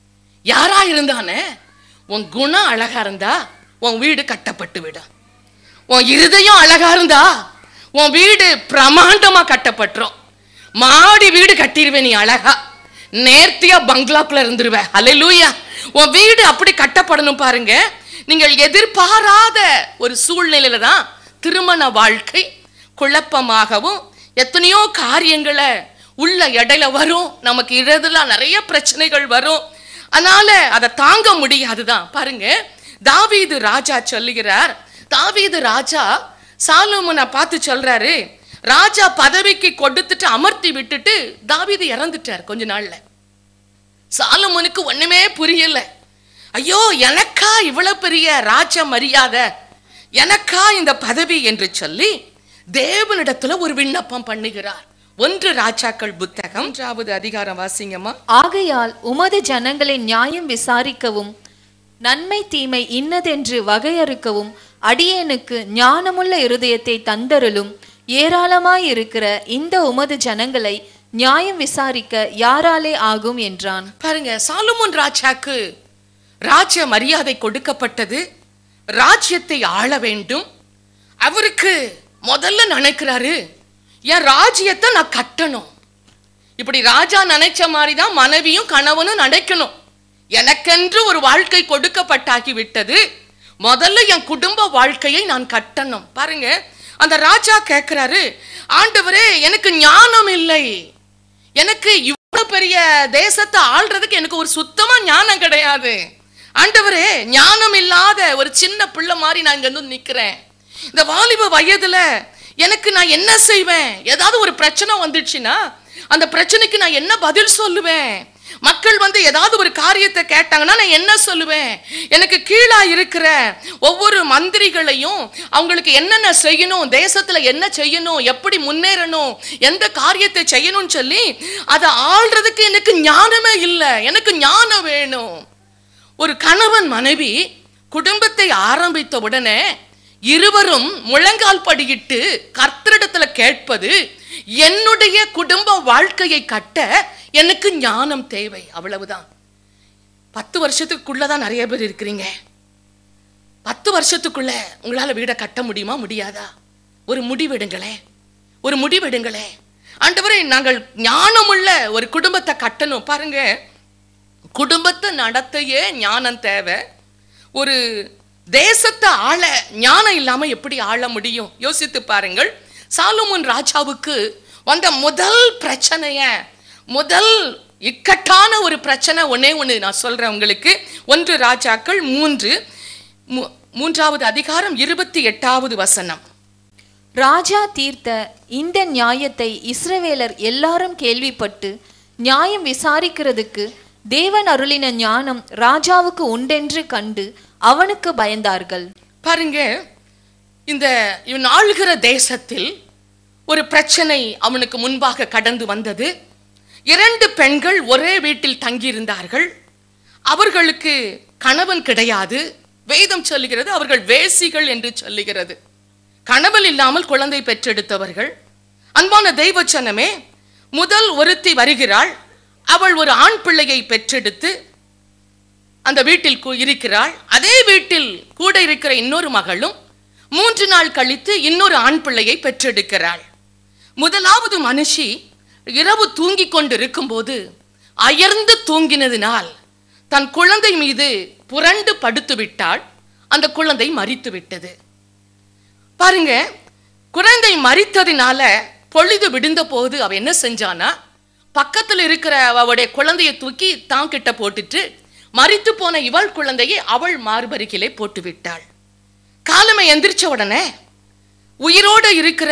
யாரா இருந்தானே உன் குணம் அழகா இருந்தா உன் வீடு கட்டப்பட்டு விடும் உன் இருதயம் அழகா இருந்தா உன் வீடு பிரமாண்டமா கட்டப்பட்டுரும் மாடி வீடு கட்டிடுவேன் நீ அழகா நேர்த்தியா பங்களாக்குள்ள இருந்துருவ அல்லேலூயா உன் வீடு அப்படி கட்டப்படணும் பாருங்க நீங்கள் எதிர்பாராத ஒரு சூழ்நிலையில தான் திருமண வாழ்க்கை குழப்பமாகவும் எத்தனையோ காரியங்களை உள்ள இடையில வரும் நமக்கு இடதுல நிறைய பிரச்சனைகள் வரும் அதனால அதை தாங்க முடியாதுதான் பாருங்க தாவீது ராஜா சொல்லுகிறார் தாவீது ராஜா சாலோமனை பார்த்து சொல்றாரு ராஜா பதவிக்கு கொடுத்துட்டு அமர்த்தி விட்டுட்டு தாவீது இறந்துட்டார் கொஞ்ச நாள்ல சாலமோனுக்கு ஒண்ணுமே புரியல ஐயோ எனக்கா இவ்வளவு பெரிய ராஜ மரியாதை எனக்கா இந்த பதவி என்று சொல்லி தேவனிடத்துல ஒரு விண்ணப்பம் பண்ணுகிறார் ஒன்று ராஜாக்கள் புத்தகம் மூன்றாவது அதிகாரம் வாசிங்கம்மா ஆகையால் உமது ஜனங்களை நியாயம் விசாரிக்கவும் நன்மை தீமை இன்னதென்று வகையறுக்கவும் அடியேனுக்கு ஞானமுள்ள இருதயத்தை தந்தருளும் ஏராளமாயிருக்கிற இந்த உமது ஜனங்களை நியாயம் விசாரிக்க யாராலே ஆகும் என்றான் பாருங்க சாலமோன் ராஜாக்கு ராஜ்ய மரியாதை கொடுக்கப்பட்டது ராஜ்யத்தை ஆள வேண்டும் அவருக்கு முதல்ல நினைக்கிறாரு என் ராஜ்யத்தை நான் கட்டணும் இப்படி ராஜா நினைச்ச மாதிரி தான் மனைவியும் கணவனும் நினைக்கணும் எனக்கென்று ஒரு வாழ்க்கை கொடுக்கப்பட்டாகி விட்டது முதல்ல என் குடும்ப வாழ்க்கையை நான் கட்டணும் பாருங்க அந்த ராஜா கேட்கிறாரு ஆண்டவரே எனக்கு ஞானம் இல்லை எனக்கு இவ்வளவு பெரிய தேசத்தை ஆள்றதுக்கு எனக்கு ஒரு சுத்தமா ஞானம் கிடையாது ஆண்டவரே ஞானம் இல்லாத ஒரு சின்ன பிள்ளை மாதிரி நான் இங்க வந்து நிக்கிறேன் இந்த வாலிப வயதுல எனக்கு நான் என்ன செய்வேன் ஏதாவது ஒரு பிரச்சனை வந்துடுச்சுன்னா அந்த பிரச்சனைக்கு நான் என்ன பதில் சொல்லுவேன் மக்கள் வந்து ஏதாவது ஒரு காரியத்தை கேட்டாங்கன்னா நான் என்ன சொல்லுவேன் எனக்கு கீழா இருக்கிற ஒவ்வொரு மந்திரிகளையும் அவங்களுக்கு என்னென்ன செய்யணும் தேசத்துல என்ன செய்யணும் எப்படி முன்னேறணும் எந்த காரியத்தை செய்யணும்னு சொல்லி அதை ஆள்றதுக்கு எனக்கு ஞானமே இல்லை எனக்கு ஞானம் வேணும் ஒரு கணவன் மனைவி குடும்பத்தை ஆரம்பித்த உடனே இருவரும் முழங்கால் படியிட்டு கர்த்தரிடத்துல கேட்பது என்னுடைய குடும்ப வாழ்க்கையை கட்ட எனக்கு ஞானம் தேவை அவ்வளவுதான் பத்து வருஷத்துக்குள்ளதான் நிறைய பேர் இருக்கிறீங்க பத்து வருஷத்துக்குள்ள உங்களால வீடை கட்ட முடியுமா முடியாதா ஒரு முடிவெடுங்களேன் ஒரு முடிவெடுங்களேன் ஆண்டவரே நாங்கள் ஞானமுள்ள ஒரு குடும்பத்தை கட்டணும் பாருங்க குடும்பத்தை நடத்தையே ஞானம் தேவை ஒரு தேசத்தை ஆள ஞானம் இல்லாம எப்படி ஆள முடியும் யோசித்து பாருங்கள் சாலமோன் ராஜாவுக்கு வந்த முதல் பிரச்சனைய முதல் இக்கட்டான ஒரு பிரச்சனை ஒண்ணே ஒண்ணு நான் சொல்றேன் உங்களுக்கு ஒன்று ராஜாக்கள் மூன்று மூ- மூன்றாவது அதிகாரம் இருபத்தி எட்டாவது வசனம் ராஜா தீர்த்த இந்த நியாயத்தை இஸ்ரவேலர் எல்லாரும் கேள்விப்பட்டு நியாயம் விசாரிக்கிறதுக்கு தேவன் அருளின ஞானம் ராஜாவுக்கு உண்டென்று கண்டு அவனுக்கு பயந்தார்கள் பாருங்க இந்த இவன் ஆளுகிற தேசத்தில் ஒரு பிரச்சனை அவனுக்கு முன்பாக கடந்து வந்தது இரண்டு பெண்கள் ஒரே வீட்டில் தங்கியிருந்தார்கள் அவர்களுக்கு கணவன் கிடையாது வேதம் சொல்லுகிறது அவர்கள் வேசிகள் என்று சொல்லுகிறது கணவன் இல்லாமல் குழந்தை பெற்றெடுத்தவர்கள் அன்பான தெய்வச்சனமே முதல் ஒருத்தி வருகிறாள் அவள் ஒரு ஆண் பிள்ளையை பெற்றெடுத்து அந்த வீட்டில் கு- இருக்கிறாள் அதே வீட்டில் கூட இருக்கிற இன்னொரு மகளும் மூன்று நாள் கழித்து இன்னொரு ஆண் பிள்ளையை பெற்றெடுக்கிறாள் முதலாவது மனுஷி இரவு தூங்கிக் கொண்டிருக்கும்போது அயர்ந்து தூங்கினதினால் தன் குழந்தை மீது புரண்டு படுத்து விட்டாள் அந்த குழந்தை மரித்து விட்டது பாருங்க குழந்தை மரித்ததினால பொழுது விடிந்த போது அவ என்ன செஞ்சானா பக்கத்துல இருக்கிற அவளுடைய குழந்தையை தூக்கி தான் கிட்ட போட்டுட்டு மரித்து போன இவள் குழந்தையை அவள் மார்பருகிலே போட்டு விட்டாள் காலமை எந்திரிச்ச உடனே உயிரோடு இருக்கிற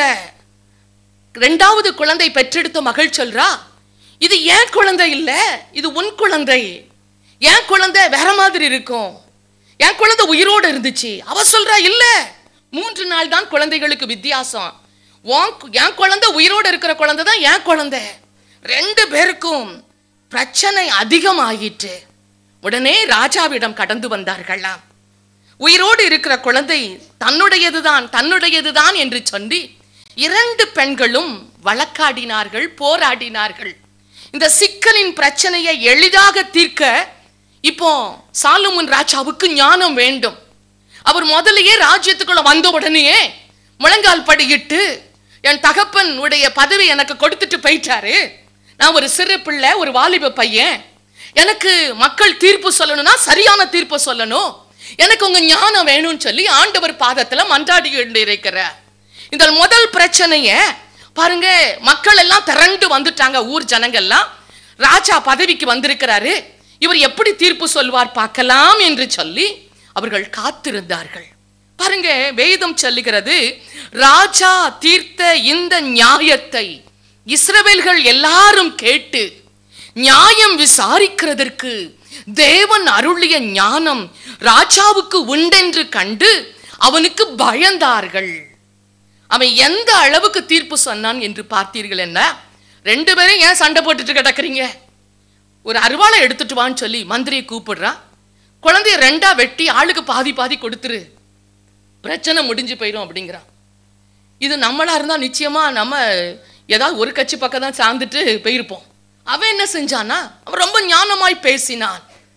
ரெண்டாவது குழந்தை பெற்றெடுத்த மகள் சொல்றா இது ஏன் குழந்தை இல்ல இது உன் குழந்தை என் குழந்தை வேற மாதிரி இருக்கும் என் குழந்தை உயிரோடு இருந்துச்சு அவ சொல்றா இல்ல மூன்று நாள் தான் குழந்தைகளுக்கு வித்தியாசம் உன் கு- என் குழந்தை உயிரோடு இருக்கிற குழந்தை தான் என் குழந்தை ரெண்டு பேருக்கும் பிரச்சனை அதிகமாயிற்று உடனே ராஜாவிடம் கடந்து வந்தார்களாம் உயிரோடு இருக்கிற குழந்தை தன்னுடையதுதான் தன்னுடையதுதான் என்று சொல்லி இரண்டு பெண்களும் வழக்காடினார்கள் போராடினார்கள் இந்த சிக்கலின் பிரச்சனையை எளிதாக தீர்க்க இப்போ சாலமன் ராஜாவுக்கு ஞானம் வேண்டும் அவர் முதல்லயே ராஜ்யத்துக்குள்ள வந்த உடனேயே முழங்கால் படியிட்டு என் தகப்பன் உடைய பதவி எனக்கு கொடுத்துட்டு போயிட்டாரு நான் ஒரு சிறு பிள்ளை ஒரு வாலிப பையன் எனக்கு மக்கள் தீர்ப்பு சொல்லணும்னா சரியான தீர்ப்பு சொல்லணும் எனக்கு உங்க ஞானம் வேணும்னு சொல்லி ஆண்டவர் பாதத்துல மன்றாடி இருக்கிறார் இந்த முதல் பிரச்சனைய பாருங்க மக்கள் எல்லாம் திரண்டு வந்துட்டாங்க ஊர் ஜனங்கள்லாம் ராஜா பதவிக்கு வந்திருக்கிறாரு இவர் எப்படி தீர்ப்பு சொல்வார் பார்க்கலாம் என்று சொல்லி அவர்கள் காத்திருந்தார்கள் பாருங்க வேதம் சொல்லுகிறது ராஜா தீர்த்த இந்த நியாயத்தை இஸ்ரவேல்கள் எல்லாரும் கேட்டு நியாயம் விசாரிக்கிறதற்கு தேவன் அருளிய ஞானம் ராஜாவுக்கு உண்டென்று கண்டு அவனுக்கு பயந்தார்கள் அவன் எந்த அளவுக்கு தீர்ப்பு சொன்னான் என்று பார்த்தீர்கள் என்ன ரெண்டு பேரும் ஏன் சண்டை போட்டுட்டு கிடக்குறீங்க ஒரு அருவாளை எடுத்துட்டு வான்னு சொல்லி மந்திரியை கூப்பிடுறான் குழந்தைய ரெண்டா வெட்டி ஆளுக்கு பாதி பாதி கொடுத்துரு பிரச்சனை முடிஞ்சு போயிடும் அப்படிங்கிறான் இது நம்மளா இருந்தா நிச்சயமா நம்ம ஏதாவது ஒரு கட்சி பக்கம் தான் சார்ந்துட்டு போயிருப்போம் அவன் என்ன செஞ்சானா அவன் ரொம்ப ஞானமாய் பேசினான்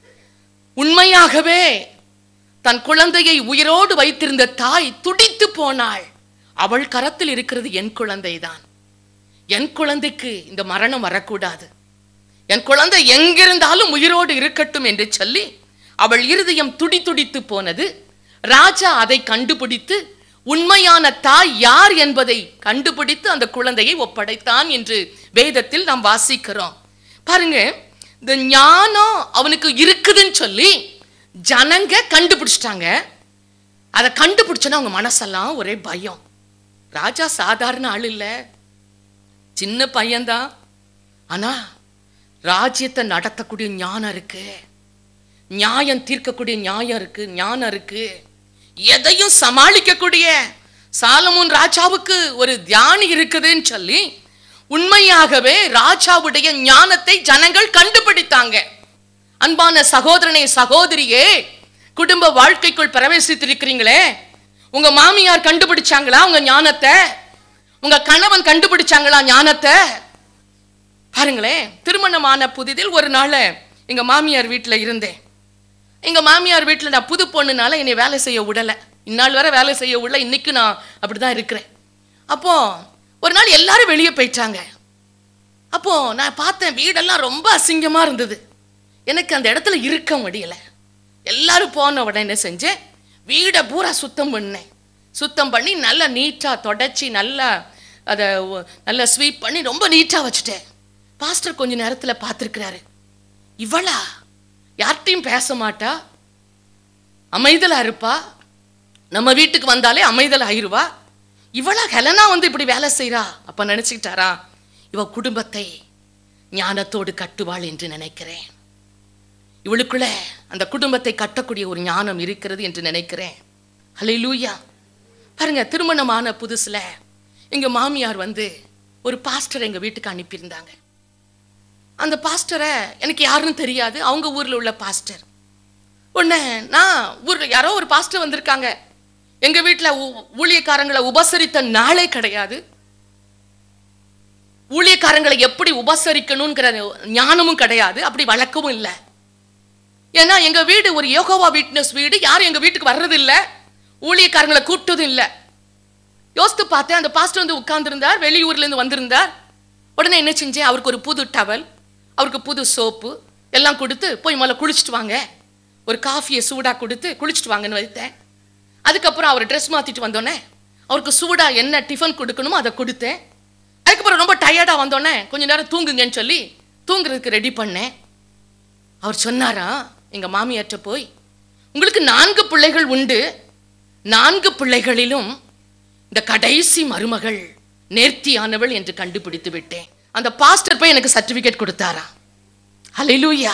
உண்மையாகவே தன் குழந்தையை உயிரோடு வைத்திருந்த தாய் துடித்து போனாள் அவள் கரத்தில் இருக்கிறது என் குழந்தைதான் என் குழந்தைக்கு இந்த மரணம் வரக்கூடாது என் குழந்தை எங்கிருந்தாலும் உயிரோடு இருக்கட்டும் என்று சொல்லி அவள் இருதயம் துடி துடித்து போனது ராஜா அதை கண்டுபிடித்து உண்மையான தாய் யார் என்பதை கண்டுபிடித்து அந்த குழந்தையை ஒப்படைத்தான் என்று வேதத்தில் நாம் வாசிக்கிறோம் பாருங்க இந்த ஞானம் அவனுக்கு இருக்குதுன்னு சொல்லி ஜனங்க கண்டுபிடிச்சிட்டாங்க அதை கண்டுபிடிச்சோன்னா அவங்க மனசெல்லாம் ஒரே பயம் ராஜா சாதாரண ஆள் இல்லை சின்ன பையன்தான் ஆனா ராஜ்யத்தை நடத்தக்கூடிய ஞானம் இருக்கு நியாயம் தீர்க்கக்கூடிய நியாயம் இருக்கு ஞானம் இருக்கு எதையும் சமாளிக்கக்கூடிய சாலமோன் ராஜாவுக்கு ஒரு தியானி இருக்குதுன்னு சொல்லி உண்மையாகவே ராஜாவுடைய ஞானத்தை ஜனங்கள் கண்டுபிடித்தாங்க அன்பான சகோதரனே சகோதரியே குடும்ப வாழ்க்கைக்குள் பிரவேசித்திருக்கிறீங்களே உங்க மாமியார் கண்டுபிடிச்சாங்களா உங்க ஞானத்தை உங்க கணவன் கண்டுபிடிச்சாங்களா ஞானத்தை பாருங்களேன் திருமணமான புதிதில் ஒரு நாள் எங்க மாமியார் வீட்டில் இருந்தேன் எங்க மாமியார் வீட்டில் நான் புது பொண்ணுனால என்னை வேலை செய்ய விடலை இந்நாள் வரை வேலை செய்ய விடல இன்னைக்கு நான் அப்படிதான் இருக்கிறேன் அப்போ ஒரு நாள் எல்லாரும் வெளியே போயிட்டாங்க அப்போ நான் பார்த்தேன் வீடெல்லாம் ரொம்ப அசிங்கமா இருந்தது எனக்கு அந்த இடத்துல இருக்க முடியல எல்லாரும் போன உடனே என்ன செஞ்சேன் வீடை பூரா சுத்தம் பண்ணேன் சுத்தம் பண்ணி நல்லா நீட்டாக தொடச்சி நல்லா அதை ஒ- நல்லா ஸ்வீப் பண்ணி ரொம்ப நீட்டாக வச்சுட்டேன் பாஸ்டர் கொஞ்ச நேரத்தில் பார்த்துருக்கிறாரு இவளா யார்கிட்டையும் பேச மாட்டா அமைதலா இருப்பா நம்ம வீட்டுக்கு வந்தாலே அமைதல் ஆயிருவா இவளா ஹெலனா வந்து இப்படி வேலை செய்றா அப்ப நினைச்சுக்கிட்டாரா இவ குடும்பத்தை ஞானத்தோடு கட்டுவாள் என்று நினைக்கிறேன் இவளுக்குள்ள அந்த குடும்பத்தை கட்டக்கூடிய ஒரு ஞானம் இருக்கிறது என்று நினைக்கிறேன் ஹalleluya பாருங்க திருமணமான புதுசுல எங்க மாமியார் வந்து ஒரு பாஸ்டர் எங்க வீட்டுக்கு அனுப்பியிருந்தாங்க அந்த பாஸ்டரை எனக்கு யாருன்னு தெரியாது அவங்க ஊர்ல உள்ள பாஸ்டர் உடனே நான் ஊர்ல யாரோ ஒரு பாஸ்டர் வந்திருக்காங்க எங்க வீட்டுல ஊ- ஊழியக்காரங்களை உபசரித்த நாளே கிடையாது ஊழியக்காரங்களை எப்படி உபசரிக்கணுங்கிற ஞானமும் கிடையாது அப்படி வழக்கமும் இல்லை ஏன்னா எங்க வீடு ஒரு யோகோவா விட்னஸ் வீடு யாரும் எங்க வீட்டுக்கு வர்றது இல்ல ஊழியக்காரங்களை கூப்பிட்டதும் இல்ல யோசித்து பார்த்தேன் அந்த பாஸ்டர் வந்து உட்கார்ந்திருந்தார் வெளியூர்ல இருந்து வந்திருந்தார் உடனே என்ன செஞ்சேன் அவருக்கு ஒரு புது டவல் அவருக்கு புது சோப்பு எல்லாம் கொடுத்து போய் முதல்ல குளிச்சுட்டு வாங்க ஒரு காஃபியை சூடா கொடுத்து குளிச்சுட்டு வாங்கன்னு வைத்தேன் அதுக்கப்புறம் அவர் ட்ரெஸ் மாத்திட்டு வந்தோடனே அவருக்கு சூடா என்ன டிஃபன் கொடுக்கணுமோ அதை கொடுத்தேன் அதுக்கப்புறம் ரொம்ப டயர்டா வந்தோடனே கொஞ்ச நேரம் தூங்குங்கன்னு சொல்லி தூங்குறதுக்கு ரெடி பண்ணேன் அவர் சொன்னாரா எங்க மாமியார்ட்ட போய் உங்களுக்கு நான்கு பிள்ளைகள் உண்டு நான்கு பிள்ளைகளிலும் இந்த கடைசி மருமகள் நேர்த்தியானவள் என்று கண்டுபிடித்து விட்டேன் அந்த பாஸ்டர் போய் எனக்கு சர்டிபிகேட் கொடுத்தாரா ஹalleluya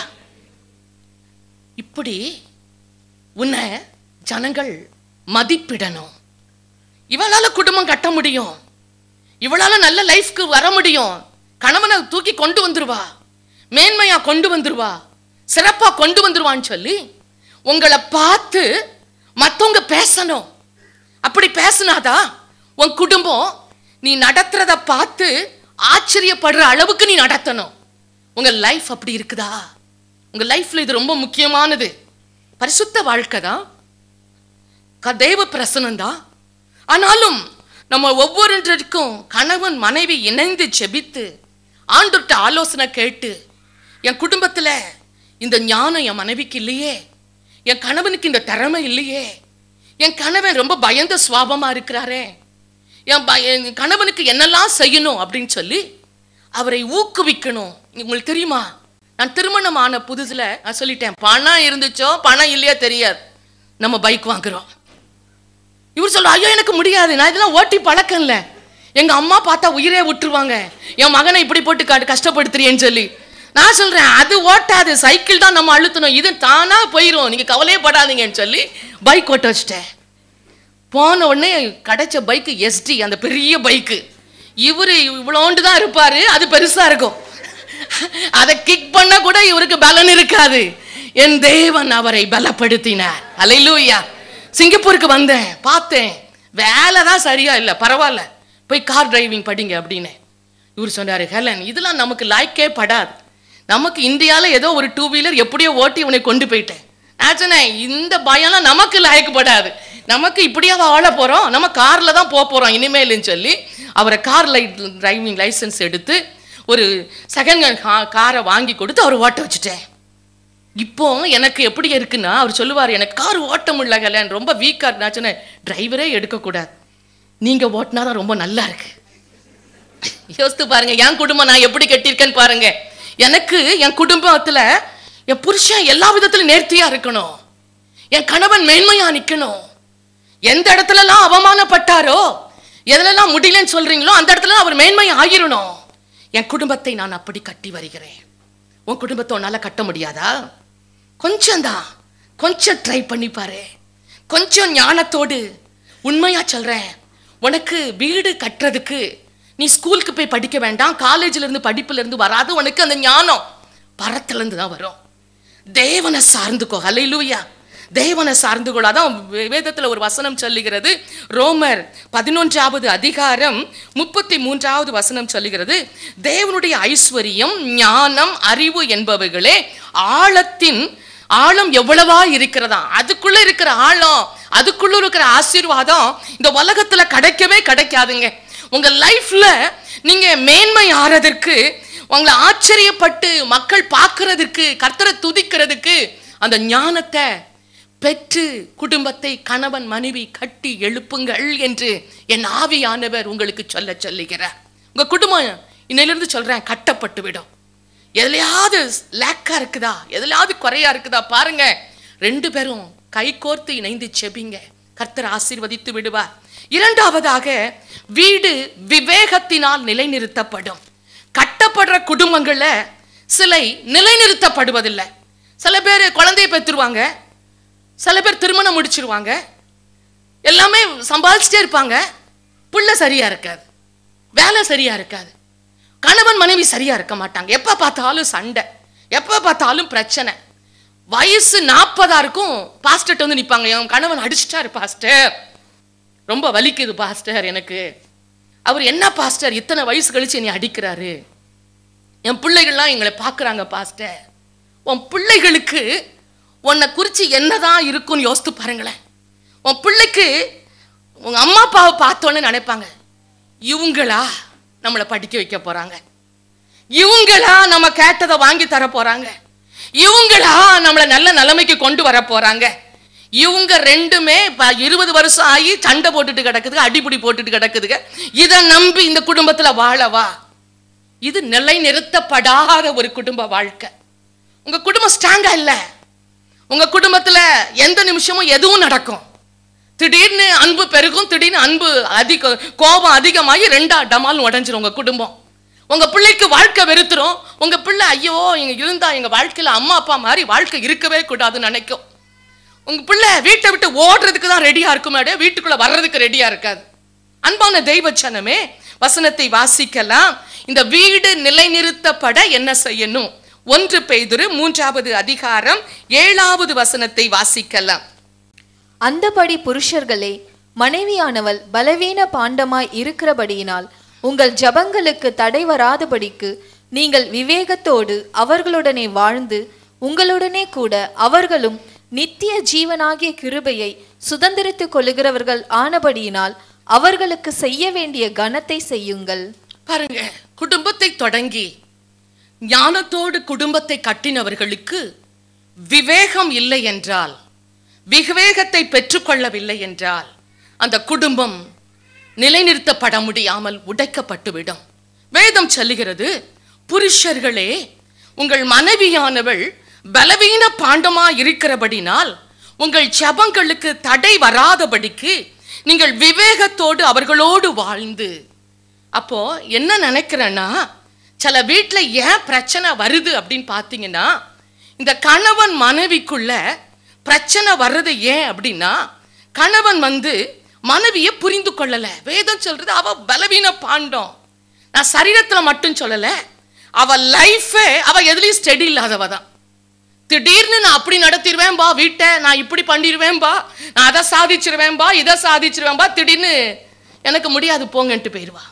இப்படி உன்னை ஜனங்கள் மதிப்பிடணும் இவளால குடும்பம் கட்ட முடியும் இவளால நல்ல லைஃப்க்கு வர முடியும் கணவனை தூக்கி கொண்டு வந்துருவா மேன்மையா கொண்டு வந்துருவா சிறப்பா கொண்டு வந்துருவான்னு சொல்லி உங்களை பார்த்து மத்தவங்க பேசணும் அப்படி பேசினாதான் உன் குடும்பம் நீ நடத்துறத பார்த்து ஆச்சரியப்படுற அளவுக்கு நீ நடத்தணும் உங்க லைஃப் அப்படி இருக்குதா உங்க லைஃப்ல இது ரொம்ப முக்கியமானது பரிசுத்த வாழ்க்கை தான் க- தெய்வ பிரசனம் தான் ஆனாலும் நம்ம ஒவ்வொருவருக்கும் கணவன் மனைவி இணைந்து செபித்து ஆண்டுட்ட ஆலோசனை கேட்டு என் குடும்பத்துல இந்த ஞானம் என் மனைவிக்கு இல்லையே என் கணவனுக்கு இந்த திறமை இல்லையே என் கணவன் ரொம்ப பயந்த சுவாபமா இருக்கிறாரே என் ப- என் கணவனுக்கு என்னெல்லாம் செய்யணும் அப்படின்னு சொல்லி அவரை ஊக்குவிக்கணும் உங்களுக்கு தெரியுமா நான் திருமணம் ஆன புதுசுல நான் சொல்லிட்டேன் பணம் இருந்துச்சோ பணம் இல்லையோ தெரியாது நம்ம பைக் வாங்குறோம் இவர் சொல்ற ஐயோ எனக்கு முடியாது நான் இதெல்லாம் ஓட்டி பழக்கம் இல்ல எங்க அம்மா பார்த்தா உயிரே விட்டுருவாங்க என் மகனை இப்படி போட்டு காட்டு கஷ்டப்படுத்துறியேன்னு சொல்லி நான் சொல்றேன் அது ஓட்டாது சைக்கிள் தான் நம்ம அழுத்தணும் இது தானா போயிரும் நீங்க கவலையே படாதீங்கன்னு சொல்லி பைக் ஓட்ட வச்சிட்டேன் போன உடனே கிடைச்ச பைக்கு எஸ்டி அந்த பெரிய பைக்கு இவரு இவ்வளோண்டு தான் இருப்பாரு அது பெருசா இருக்கும் அதை கிக் பண்ண கூட இவருக்கு பலன் இருக்காது என் தேவன் அவரை பலப்படுத்தினார் அலையிலூயா சிங்கப்பூருக்கு வந்தேன் பார்த்தேன் வேலை தான் சரியா இல்லை பரவாயில்ல போய் கார் டிரைவிங் படிங்க அப்படின்னு இவர் சொன்னாரு ஹெலன் இதெல்லாம் நமக்கு லாய்க்கே படாது நமக்கு இந்தியால ஏதோ ஒரு டூ வீலர் எப்படியோ ஓட்டி உன்னை கொண்டு போயிட்டேன் நான் சொன்னேன் இந்த பயம்லாம் நமக்கு லாயக்கப்படாது நமக்கு இப்படியா வாழ போறோம் நம்ம கார்ல தான் போக போறோம் இனிமேல்னு சொல்லி அவரை கார் லைட் டிரைவிங் லைசென்ஸ் எடுத்து ஒரு செகண்ட் காரை வாங்கி கொடுத்து அவர் ஓட்ட வச்சுட்டேன் இப்போ எனக்கு எப்படி இருக்குன்னா அவர் சொல்லுவார் எனக்கு கார் ஓட்ட முடியல ஹெலன் ரொம்ப வீக்கா இருக்கு நான் சொன்னேன் டிரைவரே எடுக்கக்கூடாது நீங்க ஓட்டினா தான் ரொம்ப நல்லா இருக்கு யோசித்து பாருங்க என் குடும்பம் நான் எப்படி கட்டியிருக்கேன்னு பாருங்க எனக்கு என் குடும்பத்துல என் புருஷன் எல்லா விதத்திலும் நேர்த்தியா இருக்கணும் என் கணவன் மேன்மையா நிக்கணும் எந்த இடத்துலலாம் அவமானப்பட்டாரோ எதுலலாம் முடியலன்னு சொல்றீங்களோ அந்த இடத்துல அவர் மேன்மை ஆகிரணும் என் குடும்பத்தை நான் அப்படி கட்டி வருகிறேன் உன் குடும்பத்தை உன்னால கட்ட முடியாதா கொஞ்சம்தான் கொஞ்சம் ட்ரை பண்ணி பாரு கொஞ்சம் ஞானத்தோடு உண்மையா சொல்றேன் உனக்கு வீடு கட்டுறதுக்கு நீ ஸ்கூலுக்கு போய் படிக்க வேண்டாம் காலேஜ்ல இருந்து படிப்புல இருந்து வராது உனக்கு அந்த ஞானம் பரத்துல இருந்து தான் வரும் தேவனை சார்ந்துக்கோ ஹalleluya தேவனை சார்ந்து கொள்ள அதான் வே- வேதத்துல ஒரு வசனம் சொல்லுகிறது ரோமர் பதினொன்றாவது அதிகாரம் முப்பத்தி மூன்றாவது வசனம் சொல்லுகிறது தேவனுடைய ஐஸ்வர்யம் ஞானம் அறிவு என்பவைகளே ஆழத்தின் ஆழம் எவ்வளவா இருக்கிறதா அதுக்குள்ள இருக்கிற ஆழம் அதுக்குள்ள இருக்கிற ஆசீர்வாதம் இந்த உலகத்துல கிடைக்கவே கிடைக்காதுங்க உங்க லைஃப்ல நீங்க மேன்மை ஆறதற்கு உங்களை ஆச்சரியப்பட்டு மக்கள் பார்க்கறதுக்கு கர்த்தரை துதிக்கிறதுக்கு அந்த ஞானத்தை பெற்று குடும்பத்தை கணவன் மனைவி கட்டி எழுப்புங்கள் என்று என் ஆவியானவர் உங்களுக்கு சொல்ல சொல்லுகிறார் உங்க குடும்பம் இன்னையிலிருந்து சொல்றேன் கட்டப்பட்டு விடும் எதுலையாவது லேக்கா இருக்குதா எதுலையாவது குறையா இருக்குதா பாருங்க ரெண்டு பேரும் கை கோர்த்து இணைந்து செபிங்க கர்த்தர் ஆசீர்வதித்து விடுவார் இரண்டாவதாக வீடு விவேகத்தினால் நிலைநிறுத்தப்படும் கட்டப்படுற குடும்பங்கள்ல சிலை நிலைநிறுத்தப்படுவதில்லை சில பேர் குழந்தைய பெற்றுருவாங்க சில பேர் திருமணம் முடிச்சிருவாங்க எல்லாமே சம்பாதிச்சிட்டே இருப்பாங்க புள்ள சரியா இருக்காது வேலை சரியா இருக்காது கணவன் மனைவி சரியா இருக்க மாட்டாங்க எப்ப பார்த்தாலும் சண்டை எப்ப பார்த்தாலும் பிரச்சனை வயசு நாற்பதா இருக்கும் பாஸ்டர்ட்ட வந்து நிப்பாங்க என் கணவன் அடிச்சிட்டாரு பாஸ்டர் ரொம்ப வலிக்குது பாஸ்டர் எனக்கு அவர் என்ன பாஸ்டர் இத்தனை வயசு கழிச்சு என்னை அடிக்கிறாரு என் பிள்ளைகள்லாம் எங்களை பார்க்குறாங்க பாஸ்டர் உன் பிள்ளைகளுக்கு உன்னை குறித்து என்னதான் இருக்குன்னு யோசித்து பாருங்களேன் உன் பிள்ளைக்கு உங்க அம்மா அப்பாவை பார்த்தோன்னு நினைப்பாங்க இவங்களா நம்மளை படிக்க வைக்க போறாங்க இவங்களா நம்ம கேட்டதை வாங்கி தர போறாங்க இவங்களா நம்மளை நல்ல நிலைமைக்கு கொண்டு வர போறாங்க இவங்க ரெண்டுமே இப்ப இருபது வருஷம் ஆகி சண்டை போட்டுட்டு கிடக்குதுங்க அடிபுடி போட்டுட்டு கிடக்குதுங்க இதை நம்பி இந்த குடும்பத்துல வாழவா இது நிலைநிறுத்தப்படாத ஒரு குடும்ப வாழ்க்கை உங்க குடும்பம் ஸ்ட்ராங்கா இல்ல உங்க குடும்பத்துல எந்த நிமிஷமும் எதுவும் நடக்கும் திடீர்னு அன்பு பெருகும் திடீர்னு அன்பு அதிக கோபம் அதிகமாகி ரெண்டா டமால் உடஞ்சிரும் உங்க குடும்பம் உங்க பிள்ளைக்கு வாழ்க்கை வெறுத்துரும் உங்க பிள்ளை ஐயோ இங்க இருந்தா எங்க வாழ்க்கையில அம்மா அப்பா மாதிரி வாழ்க்கை இருக்கவே கூடாதுன்னு நினைக்கும் உங்க பிள்ளை வீட்டை விட்டு ஓடுறதுக்கு தான் ரெடியா இருக்குமே அப்படியே வீட்டுக்குள்ள வர்றதுக்கு ரெடியா இருக்காது அன்பான தெய்வச்சனமே வசனத்தை வாசிக்கலாம் இந்த வீடு நிலைநிறுத்தப்பட என்ன செய்யணும் ஒன்று பெய்துரு மூன்றாவது அதிகாரம் ஏழாவது வசனத்தை வாசிக்கலாம் அந்தபடி புருஷர்களே மனைவியானவள் பலவீன பாண்டமாய் இருக்கிறபடியினால் உங்கள் ஜபங்களுக்கு தடை வராதபடிக்கு நீங்கள் விவேகத்தோடு அவர்களுடனே வாழ்ந்து உங்களுடனே கூட அவர்களும் நித்திய ஜீவனாகிய கிருபையை சுதந்திரித்துக் கொள்ளுகிறவர்கள் ஆனபடியினால் அவர்களுக்கு செய்ய வேண்டிய கனத்தை செய்யுங்கள் பாருங்க குடும்பத்தை தொடங்கி ஞானத்தோடு குடும்பத்தை கட்டினவர்களுக்கு விவேகம் இல்லை என்றால் விவேகத்தை பெற்றுக்கொள்ளவில்லை என்றால் அந்த குடும்பம் நிலைநிறுத்தப்பட முடியாமல் உடைக்கப்பட்டுவிடும் வேதம் சொல்லுகிறது புருஷர்களே உங்கள் மனைவியானவள் பலவீன பாண்டமா இருக்கிறபடினால் உங்கள் ஜபங்களுக்கு தடை வராதபடிக்கு நீங்கள் விவேகத்தோடு அவர்களோடு வாழ்ந்து அப்போ என்ன நினைக்கிறேன்னா சில வீட்டில் ஏன் பிரச்சனை வருது அப்படின்னு பார்த்தீங்கன்னா இந்த கணவன் மனைவிக்குள்ள பிரச்சனை வர்றது ஏன் அப்படின்னா கணவன் வந்து மனைவியை புரிந்து கொள்ளல வேதம் சொல்றது அவ பலவீன பாண்டம் நான் சரீரத்துல மட்டும் சொல்லல அவ லைஃபே அவ எதுலயும் ஸ்டெடி இல்லாதவ தான் திடீர்னு நான் அப்படி நடத்திடுவேன்பா வீட்டை நான் இப்படி பண்ணிடுவேன்பா நான் அதை சாதிச்சிருவேன்பா இதை சாதிச்சிருவேன்பா திடீர்னு எனக்கு முடியாது போங்கன்ட்டு போயிடுவா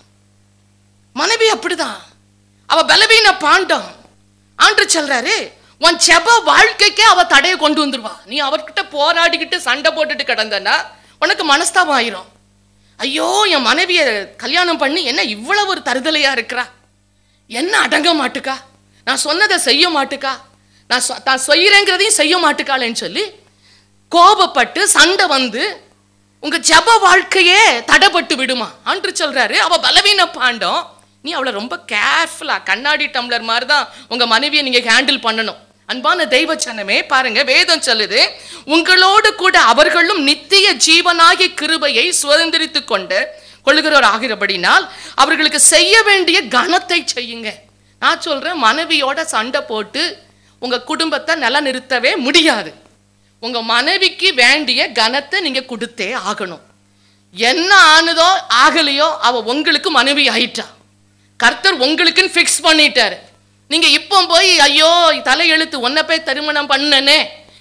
மனைவி அப்படிதான் அவ பலவீன பாண்டம் ஆண்டு சொல்றாரு உன் செப வாழ்க்கைக்கே அவ தடையை கொண்டு வந்துருவா நீ அவர்கிட்ட போராடிக்கிட்டு சண்டை போட்டுட்டு கிடந்தனா உனக்கு மனஸ்தாபம் ஆயிரும் ஐயோ என் மனைவிய கல்யாணம் பண்ணி என்ன இவ்வளவு ஒரு தருதலையா இருக்கிறா என்ன அடங்க மாட்டுக்கா நான் சொன்னதை செய்ய மாட்டுக்கா நான் சொ- தான் செய்யறேங்கிறதையும் செய்ய மாட்டுக்காளேன்னு சொல்லி கோபப்பட்டு சண்டை வந்து உங்க ஜப வாழ்க்கையே தடைப்பட்டு விடுமா அன்று சொல்றாரு அவ பலவீன பாண்டம் நீ அவளை ரொம்ப கேர்ஃபுல்லா கண்ணாடி டம்ளர் மாதிரி தான் உங்க மனைவியை நீங்க ஹேண்டில் பண்ணணும் அன்பான தெய்வ சனமே பாருங்க வேதம் சொல்லுது உங்களோடு கூட அவர்களும் நித்திய ஜீவனாகிய கிருபையை சுதந்திரித்துக் கொண்டு கொள்கிறவர் ஆகிறபடினால் அவர்களுக்கு செய்ய வேண்டிய கனத்தை செய்யுங்க நான் சொல்றேன் மனைவியோட சண்டை போட்டு உங்க குடும்பத்தை நிலநிறுத்தவே முடியாது உங்க மனைவிக்கு வேண்டிய கனத்தை நீங்க கொடுத்தே ஆகணும் என்ன ஆனதோ ஆகலையோ அவ உங்களுக்கு மனைவி ஆயிட்டா கர்த்தர் உங்களுக்குன்னு ஃபிக்ஸ் பண்ணிட்டாரு நீங்க இப்போ போய் ஐயோ தலையெழுத்து உன்னை போய் திருமணம் பண்ணனே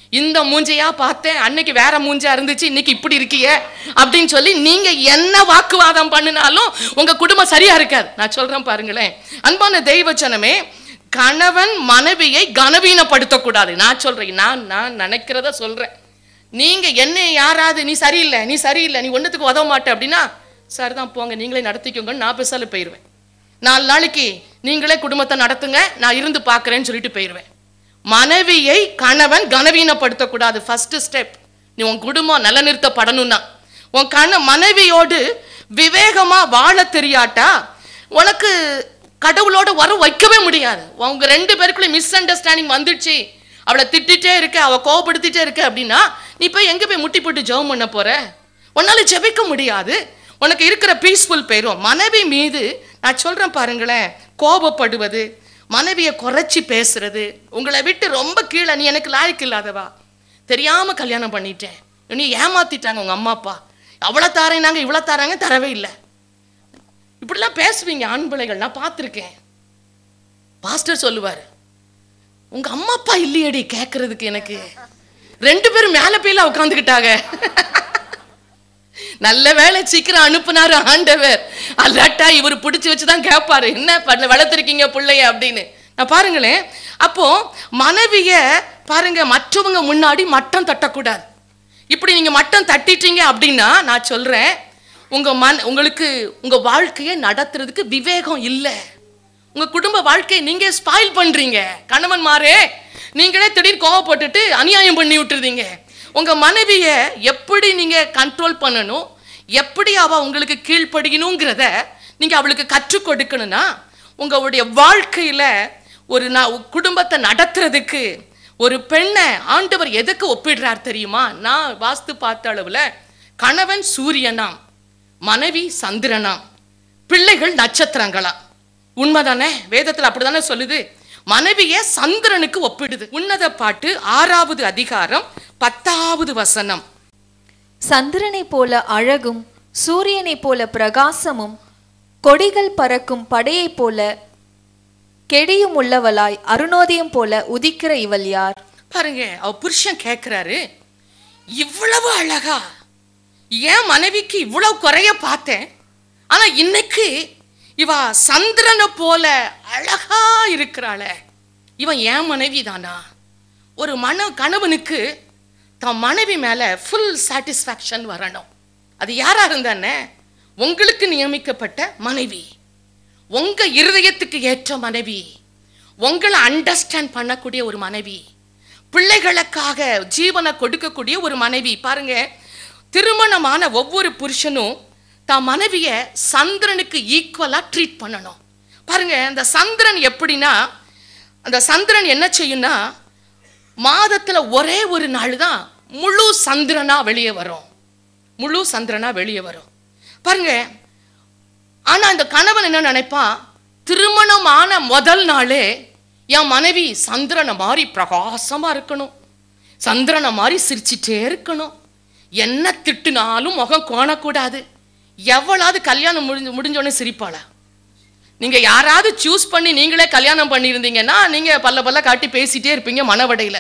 இந்த மூஞ்சையா பார்த்தேன் அன்னைக்கு வேற மூஞ்சா இருந்துச்சு இன்னைக்கு இப்படி இருக்கியே அப்படின்னு சொல்லி நீங்க என்ன வாக்குவாதம் பண்ணினாலும் உங்க குடும்பம் சரியா இருக்காது நான் சொல்றேன் பாருங்களேன் அன்பான தெய்வச்சனமே கணவன் மனைவியை கனவீனப்படுத்தக்கூடாது நான் சொல்றேன் நான் நான் நினைக்கிறத சொல்றேன் நீங்க என்ன யாராவது நீ சரியில்லை நீ சரியில்லை நீ ஒன்றுத்துக்கு உதவ மாட்டே அப்படின்னா சார் தான் போங்க நீங்களே நடத்திக்கோங்கன்னு நான் பேசால போயிடுவேன் நாலு நாளைக்கு நீங்களே குடும்பத்தை நடத்துங்க நான் இருந்து பார்க்குறேன்னு சொல்லிட்டு போயிடுவேன் மனைவியை கணவன் கனவீனப்படுத்தக்கூடாது ஃபர்ஸ்ட் ஸ்டெப் நீ உன் குடும்பம் நிலநிறுத்தப்படணும்னா உன் கண மனைவியோடு விவேகமா வாழ தெரியாட்டா உனக்கு கடவுளோட வர வைக்கவே முடியாது உங்க ரெண்டு பேருக்குள்ள மிஸ் அண்டர்ஸ்டாண்டிங் வந்துடுச்சு அவளை திட்டிட்டே இருக்க அவ கோவப்படுத்திட்டே இருக்க அப்படின்னா நீ போய் எங்க போய் முட்டி போட்டு ஜெபம் பண்ண போற உன்னால ஜெபிக்க முடியாது உனக்கு இருக்கிற பீஸ்ஃபுல் போயிரும் மனைவி மீது நான் சொல்றேன் பாருங்களேன் கோபப்படுவது மனைவியை குறைச்சி பேசுறது உங்களை விட்டு ரொம்ப கீழே நீ எனக்கு லாய்க்கு இல்லாதவா தெரியாம கல்யாணம் பண்ணிட்டேன் நீ ஏமாத்திட்டாங்க உங்க அம்மா அப்பா அவ்வளோ தாரேனாங்க இவ்வளோ தாராங்க தரவே இல்லை இப்படிலாம் பேசுவீங்க ஆண் பிள்ளைகள் நான் பார்த்துருக்கேன் பாஸ்டர் சொல்லுவார் உங்க அம்மா அப்பா இல்லையடி கேட்கறதுக்கு எனக்கு ரெண்டு பேரும் மேலே போயில உட்காந்துக்கிட்டாங்க நல்ல வேலை சீக்கிரம் அனுப்புனாரு ஆண்டவர் அல்லாட்டா இவர் பிடிச்சி வச்சு தான் கேட்பாரு என்ன பண்ண வளர்த்துருக்கீங்க பிள்ளைய அப்படின்னு நான் பாருங்களேன் அப்போ மனைவிய பாருங்க மற்றவங்க முன்னாடி மட்டம் தட்டக்கூடாது இப்படி நீங்க மட்டம் தட்டிட்டீங்க அப்படின்னா நான் சொல்றேன் உங்க மன உங்களுக்கு உங்க வாழ்க்கையை நடத்துறதுக்கு விவேகம் இல்லை உங்க குடும்ப வாழ்க்கையை நீங்க ஸ்பாயில் பண்றீங்க கணவன் மாறே நீங்களே திடீர்னு கோவப்பட்டுட்டு அநியாயம் பண்ணி விட்டுருதீங்க உங்க மனைவிய எப்படி நீங்க கண்ட்ரோல் பண்ணணும் எப்படி அவ உங்களுக்கு கீழ்ப்படியணுங்கிறத நீங்க அவளுக்கு கற்றுக் கொடுக்கணும்னா உங்களுடைய வாழ்க்கையில ஒரு நான் குடும்பத்தை நடத்துறதுக்கு ஒரு பெண்ணை ஆண்டவர் எதுக்கு ஒப்பிடுறார் தெரியுமா நான் வாஸ்து பார்த்த அளவுல கணவன் சூரியனாம் மனைவி சந்திரனாம் பிள்ளைகள் நட்சத்திரங்களா உண்மைதானே வேதத்துல அப்படிதானே சொல்லுது மனைவிய சந்திரனுக்கு ஒப்பிடுது உன்னத பாட்டு ஆறாவது அதிகாரம் பத்தாவது வசனம் சந்திரனைப் போல அழகும் சூரியனைப் போல பிரகாசமும் கொடிகள் பறக்கும் படையைப் போல கெடியும் உள்ளவளாய் அருணோதயம் போல உதிக்கிற இவள் யார் பாருங்க அவ புருஷன் கேட்கிறாரு இவ்வளவு அழகா ஏன் மனைவிக்கு இவ்வளவு குறைய பார்த்தேன் ஆனா இன்னைக்கு இவ சந்திரனை போல அழகா இருக்கிறாளே இவன் ஏன் மனைவி தானா ஒரு மன கணவனுக்கு தன் மனைவி மேல ஃபுல் சாட்டிஸ்ஃபேக்ஷன் வரணும் அது யாரா இருந்தானே உங்களுக்கு நியமிக்கப்பட்ட மனைவி உங்க இருதயத்துக்கு ஏற்ற மனைவி உங்களை அண்டர்ஸ்டாண்ட் பண்ணக்கூடிய ஒரு மனைவி பிள்ளைகளுக்காக ஜீவனை கொடுக்கக்கூடிய ஒரு மனைவி பாருங்க திருமணமான ஒவ்வொரு புருஷனும் தான் மனைவிய சந்திரனுக்கு ஈக்குவலா ட்ரீட் பண்ணணும் பாருங்க அந்த சந்திரன் எப்படின்னா அந்த சந்திரன் என்ன செய்யும்னா மாதத்துல ஒரே ஒரு நாள் தான் முழு சந்திரனா வெளியே வரும் முழு சந்திரனா வெளியே வரும் பாருங்க ஆனா இந்த கணவன் என்ன நினைப்பான் திருமணமான முதல் நாளே என் மனைவி சந்திரனை மாதிரி பிரகாசமா இருக்கணும் சந்திரனை மாதிரி சிரிச்சிட்டே இருக்கணும் என்ன திட்டுனாலும் முகம் கோணக்கூடாது எவ்வளவு கல்யாணம் முடிஞ்சு முடிஞ்சோடனே சிரிப்பாளா நீங்க யாராவது சூஸ் பண்ணி நீங்களே கல்யாணம் பண்ணியிருந்தீங்கன்னா நீங்க பல்ல பல்ல காட்டி பேசிட்டே இருப்பீங்க மனவடையில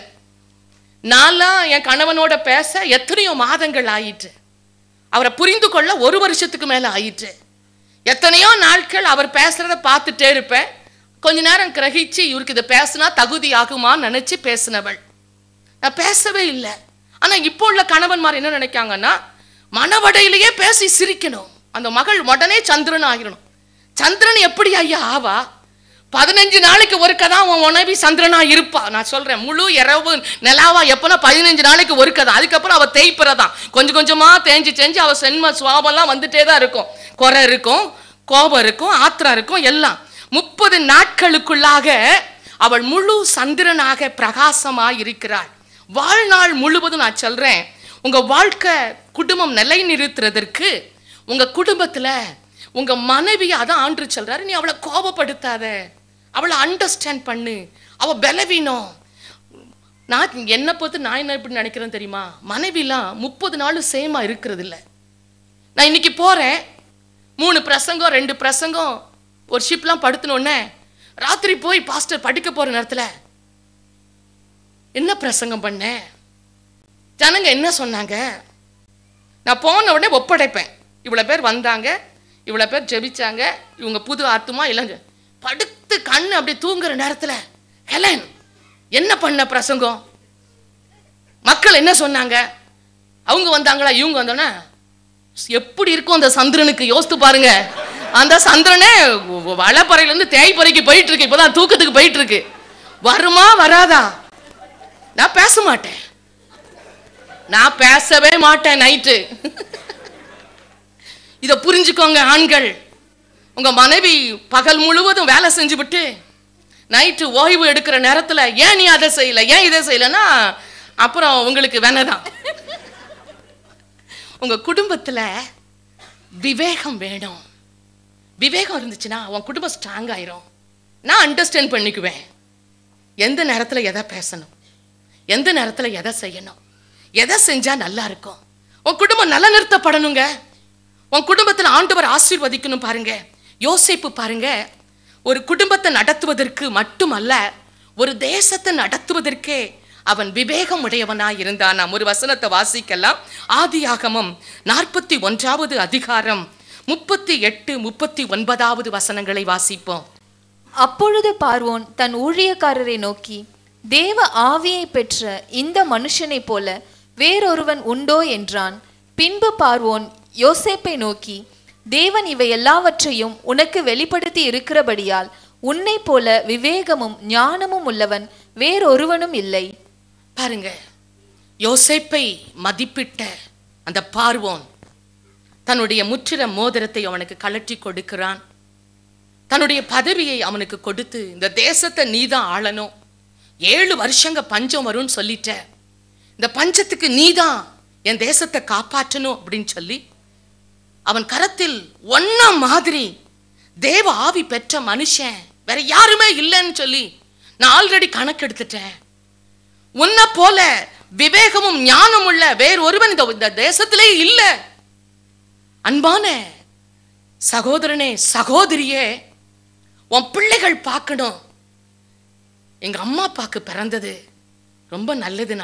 நான்லாம் என் கணவனோட பேச எத்தனையோ மாதங்கள் ஆயிற்று அவரை புரிந்து கொள்ள ஒரு வருஷத்துக்கு மேல ஆயிற்று எத்தனையோ நாட்கள் அவர் பேசுறத பார்த்துட்டே இருப்பேன் கொஞ்ச நேரம் கிரகிச்சு இவருக்கு இதை பேசினா தகுதி ஆகுமான்னு நினைச்சு பேசினவள் நான் பேசவே இல்லை ஆனா இப்போ உள்ள கணவன்மார் என்ன நினைக்காங்கன்னா மனவடையிலேயே பேசி சிரிக்கணும் அந்த மகள் உடனே சந்திரன் ஆகிடணும் சந்திரன் எப்படி ஐயா ஆவா பதினஞ்சு நாளைக்கு ஒருக்க தான் உன் உணவி சந்திரனா இருப்பா நான் சொல்றேன் முழு இரவு நிலாவா எப்பனா பதினஞ்சு நாளைக்கு ஒருக்க தான் அதுக்கப்புறம் அவ தேய்ப்புறதான் கொஞ்சம் கொஞ்சமா தேஞ்சு தேஞ்சு அவ சென்ம சுவாபம்லாம் வந்துட்டே தான் இருக்கும் குறை இருக்கும் கோபம் இருக்கும் ஆத்திரம் இருக்கும் எல்லாம் முப்பது நாட்களுக்குள்ளாக அவள் முழு சந்திரனாக பிரகாசமாய் இருக்கிறாள் வாழ்நாள் முழுவதும் நான் சொல்றேன் உங்க வாழ்க்கை குடும்பம் நிலை நிறுத்துறதற்கு உங்க குடும்பத்துல உங்க மனைவியை அதான் ஆண்டு சொல்றாரு நீ அவளை கோபப்படுத்தாத அவளை அண்டர்ஸ்டாண்ட் பண்ணு அவ பலவீனம் நான் என்னை பொறுத்து நான் என்ன இப்படி நினைக்கிறேன் தெரியுமா மனைவிலாம் முப்பது நாள் சேமா இருக்கிறது இல்ல நான் இன்னைக்கு போறேன் மூணு பிரசங்கம் ரெண்டு பிரசங்கம் ஒரு ஷிப்லாம் படுத்தினோடனே ராத்திரி போய் பாஸ்டர் படிக்க போற நேரத்துல என்ன பிரசங்கம் பண்ண ஜனங்க என்ன சொன்னாங்க நான் போன உடனே ஒப்படைப்பேன் இவ்வளோ பேர் வந்தாங்க இவ்வளோ பேர் ஜெபிச்சாங்க இவங்க புது ஆத்துமா இல்லைங்க படுத்து கண்ணு அப்படி தூங்குற நேரத்தில் ஹெலன் என்ன பண்ண பிரசங்கம் மக்கள் என்ன சொன்னாங்க அவங்க வந்தாங்களா இவங்க வந்தோன்னே எப்படி இருக்கும் அந்த சந்திரனுக்கு யோசித்து பாருங்க அந்த சந்திரனே வளப்பறையிலேருந்து தேய்ப்பறைக்கு போயிட்டு இருக்கு இப்போதான் தூக்கத்துக்கு போயிட்டு இருக்கு வருமா வராதா நான் பேச மாட்டேன் நான் பேசவே மாட்டேன் நைட்டு இதை புரிஞ்சுக்கோங்க ஆண்கள் உங்க மனைவி பகல் முழுவதும் வேலை செஞ்சு விட்டு நைட்டு ஓய்வு எடுக்கிற நேரத்துல ஏன் நீ அதை செய்யல ஏன் இதை செய்யலன்னா அப்புறம் உங்களுக்கு வேணதான் உங்க குடும்பத்துல விவேகம் வேணும் விவேகம் இருந்துச்சுன்னா உன் குடும்பம் ஸ்ட்ராங் ஆயிரும் நான் அண்டர்ஸ்டாண்ட் பண்ணிக்குவேன் எந்த நேரத்துல எதை பேசணும் எந்த நேரத்துல எதை செய்யணும் எதை செஞ்சா நல்லா இருக்கும் உன் குடும்பம் நல்ல நிறுத்தப்படணுங்க உன் குடும்பத்தில் ஆண்டவர் ஆசீர்வதிக்கணும் பாருங்க யோசிப்பு பாருங்க ஒரு குடும்பத்தை நடத்துவதற்கு மட்டுமல்ல ஒரு தேசத்தை நடத்துவதற்கே அவன் விவேகம் உடையவனாய் இருந்தான் நாம் ஒரு வசனத்தை வாசிக்கலாம் ஆதியாகமம் நாற்பத்தி ஒன்றாவது அதிகாரம் முப்பத்தி எட்டு முப்பத்தி ஒன்பதாவது வசனங்களை வாசிப்போம் அப்பொழுது பார்வோன் தன் ஊழியக்காரரை நோக்கி தேவ ஆவியை பெற்ற இந்த மனுஷனைப் போல வேறொருவன் உண்டோ என்றான் பின்பு பார்வோன் யோசேப்பை நோக்கி தேவன் இவை எல்லாவற்றையும் உனக்கு வெளிப்படுத்தி இருக்கிறபடியால் உன்னைப் போல விவேகமும் ஞானமும் உள்ளவன் வேறொருவனும் இல்லை பாருங்க யோசேப்பை மதிப்பிட்ட அந்த பார்வோன் தன்னுடைய முற்றிற மோதிரத்தை அவனுக்கு கழற்றி கொடுக்கிறான் தன்னுடைய பதவியை அவனுக்கு கொடுத்து இந்த தேசத்தை நீதான் ஆளணும் ஏழு வருஷங்க பஞ்சம் வரும்னு சொல்லிட்ட இந்த பஞ்சத்துக்கு நீதான் என் தேசத்தை காப்பாற்றணும் அப்படின்னு சொல்லி அவன் கரத்தில் ஒன்ன மாதிரி தேவ ஆவி பெற்ற மனுஷன் வேற யாருமே இல்லைன்னு சொல்லி நான் ஆல்ரெடி கணக்கெடுத்துட்டேன் உன்னை போல விவேகமும் ஞானம் உள்ள வேறு ஒருவன் இந்த இந்த தேசத்திலே இல்ல அன்பான சகோதரனே சகோதரியே உன் பிள்ளைகள் பார்க்கணும் எங்க அம்மா அப்பாக்கு பிறந்தது ரொம்ப நல்லதுண்ணா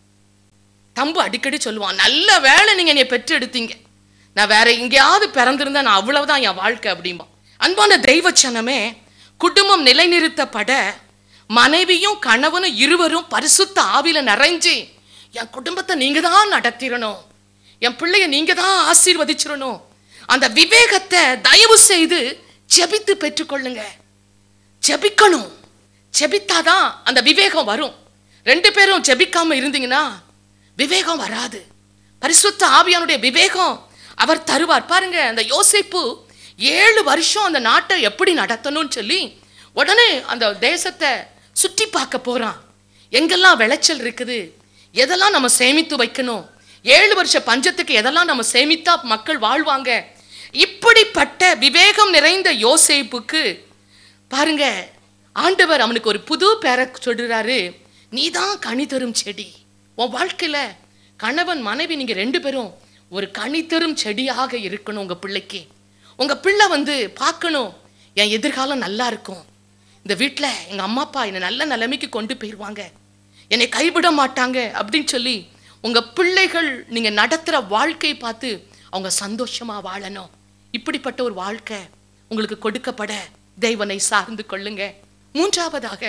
தம்பு அடிக்கடி சொல்லுவான் நல்ல வேலை நீங்க என்னை பெற்று எடுத்தீங்க நான் வேற எங்கேயாவது பிறந்திருந்தா நான் அவ்வளவுதான் என் வாழ்க்கை அப்படிம்பா அன்பான தெய்வச்சனமே குடும்பம் நிலைநிறுத்தப்பட மனைவியும் கணவனும் இருவரும் பரிசுத்த ஆவில நிறைஞ்சு என் குடும்பத்தை நீங்க தான் நடத்திடணும் என் பிள்ளைய நீங்க தான் ஆசீர்வதிச்சிடணும் அந்த விவேகத்தை தயவு செய்து ஜெபித்து பெற்றுக்கொள்ளுங்க ஜெபிக்கணும் ஜெபித்தாதான் அந்த விவேகம் வரும் ரெண்டு பேரும் ஜெபிக்காம இருந்தீங்கன்னா விவேகம் வராது பரிசுத்த ஆவியானுடைய விவேகம் அவர் தருவார் பாருங்க அந்த யோசிப்பு ஏழு வருஷம் அந்த நாட்டை எப்படி நடத்தணும்னு சொல்லி உடனே அந்த தேசத்தை சுற்றி பார்க்க போறான் எங்கெல்லாம் விளைச்சல் இருக்குது எதெல்லாம் நம்ம சேமித்து வைக்கணும் ஏழு வருஷ பஞ்சத்துக்கு எதெல்லாம் நம்ம சேமித்தா மக்கள் வாழ்வாங்க இப்படிப்பட்ட விவேகம் நிறைந்த யோசேப்புக்கு பாருங்க ஆண்டவர் அவனுக்கு ஒரு புது பேரை சொல்றாரு நீதான் கனி தரும் செடி உன் வாழ்க்கையில கணவன் மனைவி நீங்க ரெண்டு பேரும் ஒரு கனி தரும் செடியாக இருக்கணும் உங்க பிள்ளைக்கு உங்க பிள்ளை வந்து பார்க்கணும் என் எதிர்காலம் நல்லா இருக்கும் இந்த வீட்டில் எங்க அம்மா அப்பா என்னை நல்ல நிலைமைக்கு கொண்டு போயிடுவாங்க என்னை கைவிட மாட்டாங்க அப்படின்னு சொல்லி உங்க பிள்ளைகள் நீங்க நடத்துற வாழ்க்கை பார்த்து அவங்க சந்தோஷமா வாழணும் இப்படிப்பட்ட ஒரு வாழ்க்கை உங்களுக்கு கொடுக்கப்பட தெய்வனை சார்ந்து கொள்ளுங்க மூன்றாவதாக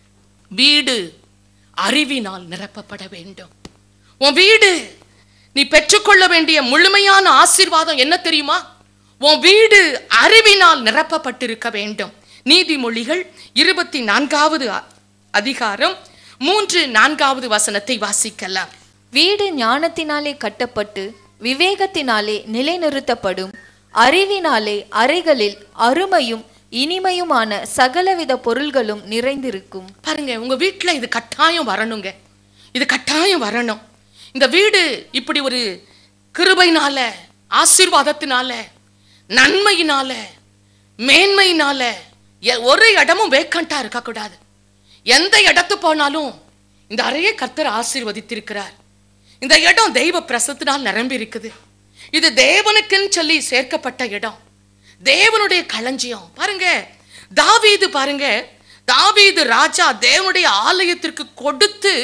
வீடு அறிவினால் நிரப்பப்பட வேண்டும் உன் வீடு நீ பெற்றுக்கொள்ள வேண்டிய முழுமையான ஆசீர்வாதம் என்ன தெரியுமா உன் வீடு அறிவினால் நிரப்பப்பட்டிருக்க வேண்டும் நீதிமொழிகள் இருபத்தி நான்காவது அ- அதிகாரம் மூன்று நான்காவது வசனத்தை வாசிக்கலாம் வீடு ஞானத்தினாலே கட்டப்பட்டு விவேகத்தினாலே நிலைநிறுத்தப்படும் அறிவினாலே அறைகளில் அருமையும் இனிமையுமான சகலவித பொருள்களும் நிறைந்திருக்கும் பாருங்க உங்க வீட்டில் இது கட்டாயம் வரணுங்க இது கட்டாயம் வரணும் இந்த வீடு இப்படி ஒரு கிருபையினால ஆசீர்வாதத்தினால நன்மையினால மேன்மையினால எ- ஒரு இடமும் வேக்கண்டா இருக்கக்கூடாது எந்த இடத்து போனாலும் இந்த அறையை கர்த்தர் ஆசீர்வதித்திருக்கிறார் இந்த இடம் தெய்வ பிரசத்தினால் நிரம்பி இருக்குது இது தேவனுக்குன்னு சொல்லி சேர்க்கப்பட்ட இடம் தேவனுடைய களஞ்சியம் பாருங்க தாவீது பாருங்க தாவீது ராஜா தேவனுடைய ஆலயத்திற்கு கொடுத்து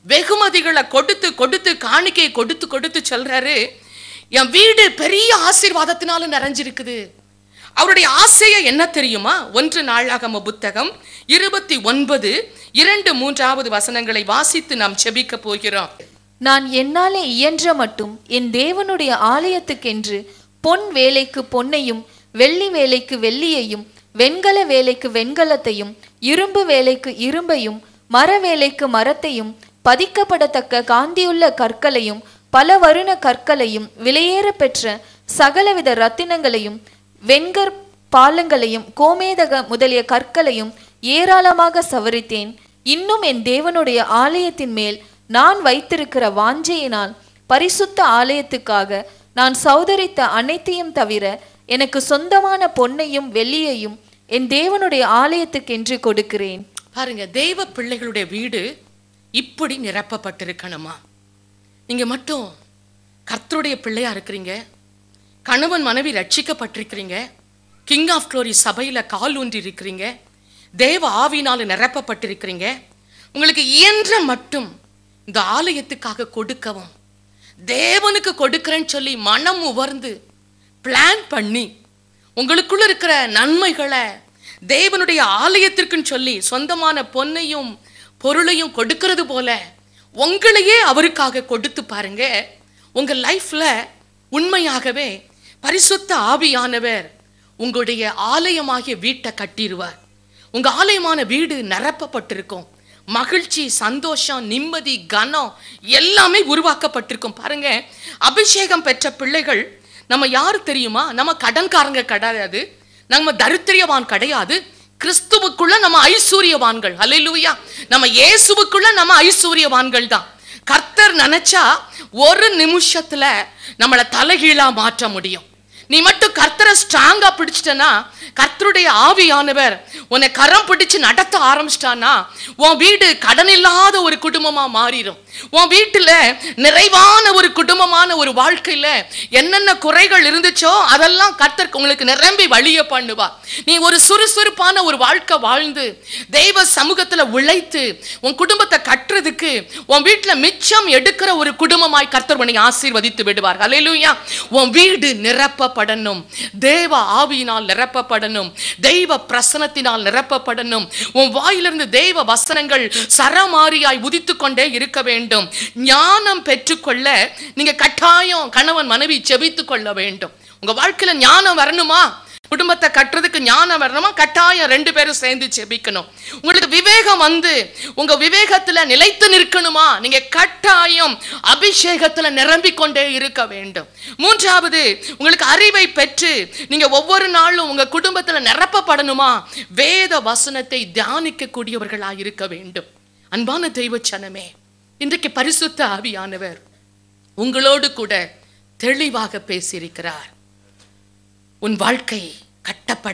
வெகுமதிகளை கொடுத்து கொடுத்து காணிக்கையை கொடுத்து கொடுத்து சொல்றாரு என் வீடு பெரிய ஆசீர்வாதத்தினால நிறைஞ்சிருக்குது அவருடைய ஆசையை என்ன தெரியுமா ஒன்று நாளாகம புத்தகம் இருபத்தி ஒன்பது இரண்டு மூன்றாவது வசனங்களை வாசித்து நாம் செபிக்க போகிறோம் நான் என்னாலே இயன்ற மட்டும் என் தேவனுடைய ஆலயத்துக்கென்று பொன் வேலைக்கு பொன்னையும் வெள்ளி வேலைக்கு வெள்ளியையும் வெண்கல வேலைக்கு வெண்கலத்தையும் இரும்பு வேலைக்கு இரும்பையும் மர வேலைக்கு மரத்தையும் பதிக்கப்படத்தக்க காந்தியுள்ள கற்களையும் பல வருண கற்களையும் விலையேற பெற்ற சகலவித ரத்தினங்களையும் வெண்கற் பாலங்களையும் கோமேதக முதலிய கற்களையும் ஏராளமாக சவரித்தேன் இன்னும் என் தேவனுடைய ஆலயத்தின் மேல் நான் வைத்திருக்கிற வாஞ்சையினால் பரிசுத்த ஆலயத்துக்காக நான் சௌதரித்த அனைத்தையும் தவிர எனக்கு சொந்தமான பொன்னையும் வெள்ளியையும் என் தேவனுடைய ஆலயத்துக்கென்று கொடுக்கிறேன் பாருங்க தெய்வ பிள்ளைகளுடைய வீடு இப்படி நிரப்பப்பட்டிருக்கணுமா நீங்க மட்டும் கர்த்தருடைய பிள்ளையா இருக்கிறீங்க கணவன் மனைவி ரட்சிக்கப்பட்டிருக்கிறீங்க கிங் ஆஃப் க்ளோரி சபையில கால் ஊன்றி இருக்கிறீங்க தேவ ஆவினால நிரப்பப்பட்டிருக்கிறீங்க உங்களுக்கு இயன்ற மட்டும் இந்த ஆலயத்துக்காக கொடுக்கவும் தேவனுக்கு கொடுக்கிறேன்னு சொல்லி மனம் உவர்ந்து பிளான் பண்ணி உங்களுக்குள்ள இருக்கிற நன்மைகளை தேவனுடைய ஆலயத்திற்குன்னு சொல்லி சொந்தமான பொன்னையும் பொருளையும் கொடுக்கிறது போல உங்களையே அவருக்காக கொடுத்து பாருங்க உங்க லைஃப்ல உண்மையாகவே பரிசுத்த ஆவியானவர் உங்களுடைய ஆலயமாகிய வீட்டை கட்டிடுவார் உங்க ஆலயமான வீடு நிரப்பப்பட்டிருக்கும் மகிழ்ச்சி சந்தோஷம் நிம்மதி கனம் எல்லாமே உருவாக்கப்பட்டிருக்கும் பாருங்க அபிஷேகம் பெற்ற பிள்ளைகள் நம்ம யாரு தெரியுமா நம்ம கடன்காரங்க கிடையாது நம்ம தரித்திரியவான் கிடையாது கிறிஸ்துவுக்குள்ள நம்ம ஐஸ்வர்யவான்கள் அல்லேலூயா நம்ம இயேசுவுக்குள்ள நம்ம ஐஸ்வர்யவான்கள் தான் கர்த்தர் நினைச்சா ஒரு நிமிஷத்துல நம்மளை தலைகீழா மாற்ற முடியும் நீ மட்டும் கர்த்தரை ஸ்ட்ராங்கா பிடிச்சிட்டனா கர்த்தருடைய ஆவியானவர் உன்னை கரம் பிடிச்சு நடத்த ஆரம்பிச்சிட்டானா உன் வீடு கடன் இல்லாத ஒரு குடும்பமா மாறிடும் உன் வீட்டுல நிறைவான ஒரு குடும்பமான ஒரு வாழ்க்கையில என்னென்ன குறைகள் இருந்துச்சோ அதெல்லாம் கர்த்தர் உங்களுக்கு நிரம்பி வழிய பண்ணுவா நீ ஒரு சுறுசுறுப்பான ஒரு வாழ்க்கை வாழ்ந்து தெய்வ சமூகத்துல உழைத்து உன் குடும்பத்தை கட்டுறதுக்கு உன் வீட்டுல மிச்சம் எடுக்கிற ஒரு குடும்பமாய் கர்த்தர் உன்னை ஆசீர்வதித்து விடுவார் ஹalleluya உன் வீடு நிரப்பப்படணும் தேவ ஆவியினால் நிரப்பப்படணும் தெய்வ பிரசனத்தினால் நிரப்பப்படணும் உன் வாயிலிருந்து தெய்வ வசனங்கள் சரமாரியாய் உதித்து கொண்டே இருக்க வேண்டும் ஞானம் பெற்றுக்கொள்ள நீங்க கட்டாயம் கணவன் மனைவி செபித்து கொள்ள வேண்டும் உங்க வாழ்க்கையில ஞானம் வரணுமா குடும்பத்தை கட்டுறதுக்கு ஞானம் வரணுமா கட்டாயம் ரெண்டு பேரும் சேர்ந்து செபிக்கணும் உங்களுக்கு விவேகம் வந்து உங்க விவேகத்துல நிலைத்து நிற்கணுமா நீங்க கட்டாயம் அபிஷேகத்துல நிரம்பிக் கொண்டே இருக்க வேண்டும் மூன்றாவது உங்களுக்கு அறிவை பெற்று நீங்க ஒவ்வொரு நாளும் உங்க குடும்பத்துல நிரப்பப்படணுமா வேத வசனத்தை தியானிக்க கூடியவர்களாக இருக்க வேண்டும் அன்பான தெய்வச்சனமே இன்றைக்கு பரிசுத்த ஆவியானவர் உங்களோடு கூட தெளிவாக பேசியிருக்கிறார் உன் வாழ்க்கை கட்டப்பட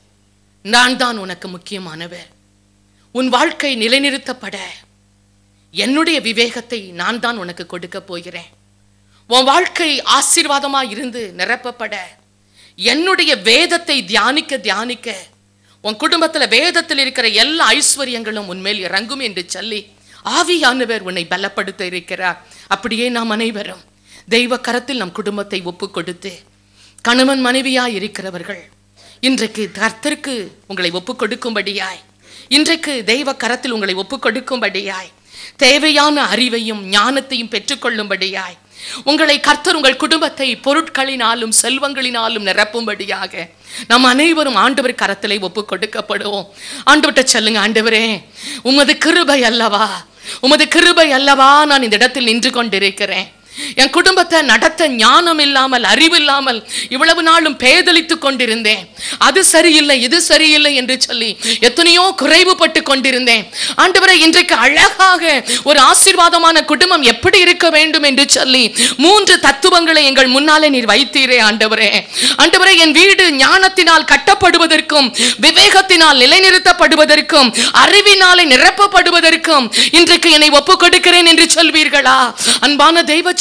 நான் தான் உனக்கு முக்கியமானவர் உன் வாழ்க்கை நிலைநிறுத்தப்பட என்னுடைய விவேகத்தை நான் தான் உனக்கு கொடுக்க போகிறேன் உன் வாழ்க்கை ஆசீர்வாதமா இருந்து நிரப்பப்பட என்னுடைய வேதத்தை தியானிக்க தியானிக்க உன் குடும்பத்துல வேதத்தில் இருக்கிற எல்லா ஐஸ்வர்யங்களும் உன்மேல் இறங்கும் என்று சொல்லி ஆவியானவர் உன்னை பலப்படுத்த இருக்கிறார் அப்படியே நாம் அனைவரும் தெய்வ கரத்தில் நம் குடும்பத்தை ஒப்பு கொடுத்து கணவன் மனைவியா இருக்கிறவர்கள் இன்றைக்கு கர்த்தருக்கு உங்களை ஒப்பு கொடுக்கும்படியாய் இன்றைக்கு தெய்வ கரத்தில் உங்களை ஒப்பு கொடுக்கும்படியாய் தேவையான அறிவையும் ஞானத்தையும் பெற்றுக்கொள்ளும்படியாய் உங்களை கர்த்தர் உங்கள் குடும்பத்தை பொருட்களினாலும் செல்வங்களினாலும் நிரப்பும்படியாக நம் அனைவரும் ஆண்டவர் கரத்திலே ஒப்பு கொடுக்கப்படுவோம் ஆண்டவர்கிட்ட சொல்லுங்க ஆண்டவரே உமது கிருபை அல்லவா உமது கிருபை அல்லவா நான் இந்த இடத்தில் நின்று கொண்டிருக்கிறேன் என் குடும்பத்தை நடத்த ஞானம் இல்லாமல் அறிவு இல்லாமல் இவ்வளவு நாளும் பேதலித்து கொண்டிருந்தேன் அது சரியில்லை இது சரியில்லை என்று சொல்லி எத்தனையோ குறைவுபட்டு கொண்டிருந்தேன் ஆண்டவரை இன்றைக்கு அழகாக ஒரு ஆசீர்வாதமான குடும்பம் எப்படி இருக்க வேண்டும் என்று சொல்லி மூன்று தத்துவங்களை எங்கள் முன்னாலே நீர் வைத்தீரே ஆண்டவரே ஆண்டவரே என் வீடு ஞானத்தினால் கட்டப்படுவதற்கும் விவேகத்தினால் நிலைநிறுத்தப்படுவதற்கும் அறிவினாலே நிரப்பப்படுவதற்கும் இன்றைக்கு என்னை ஒப்புக் கொடுக்கிறேன் என்று சொல்வீர்களா அன்பான தெய்வ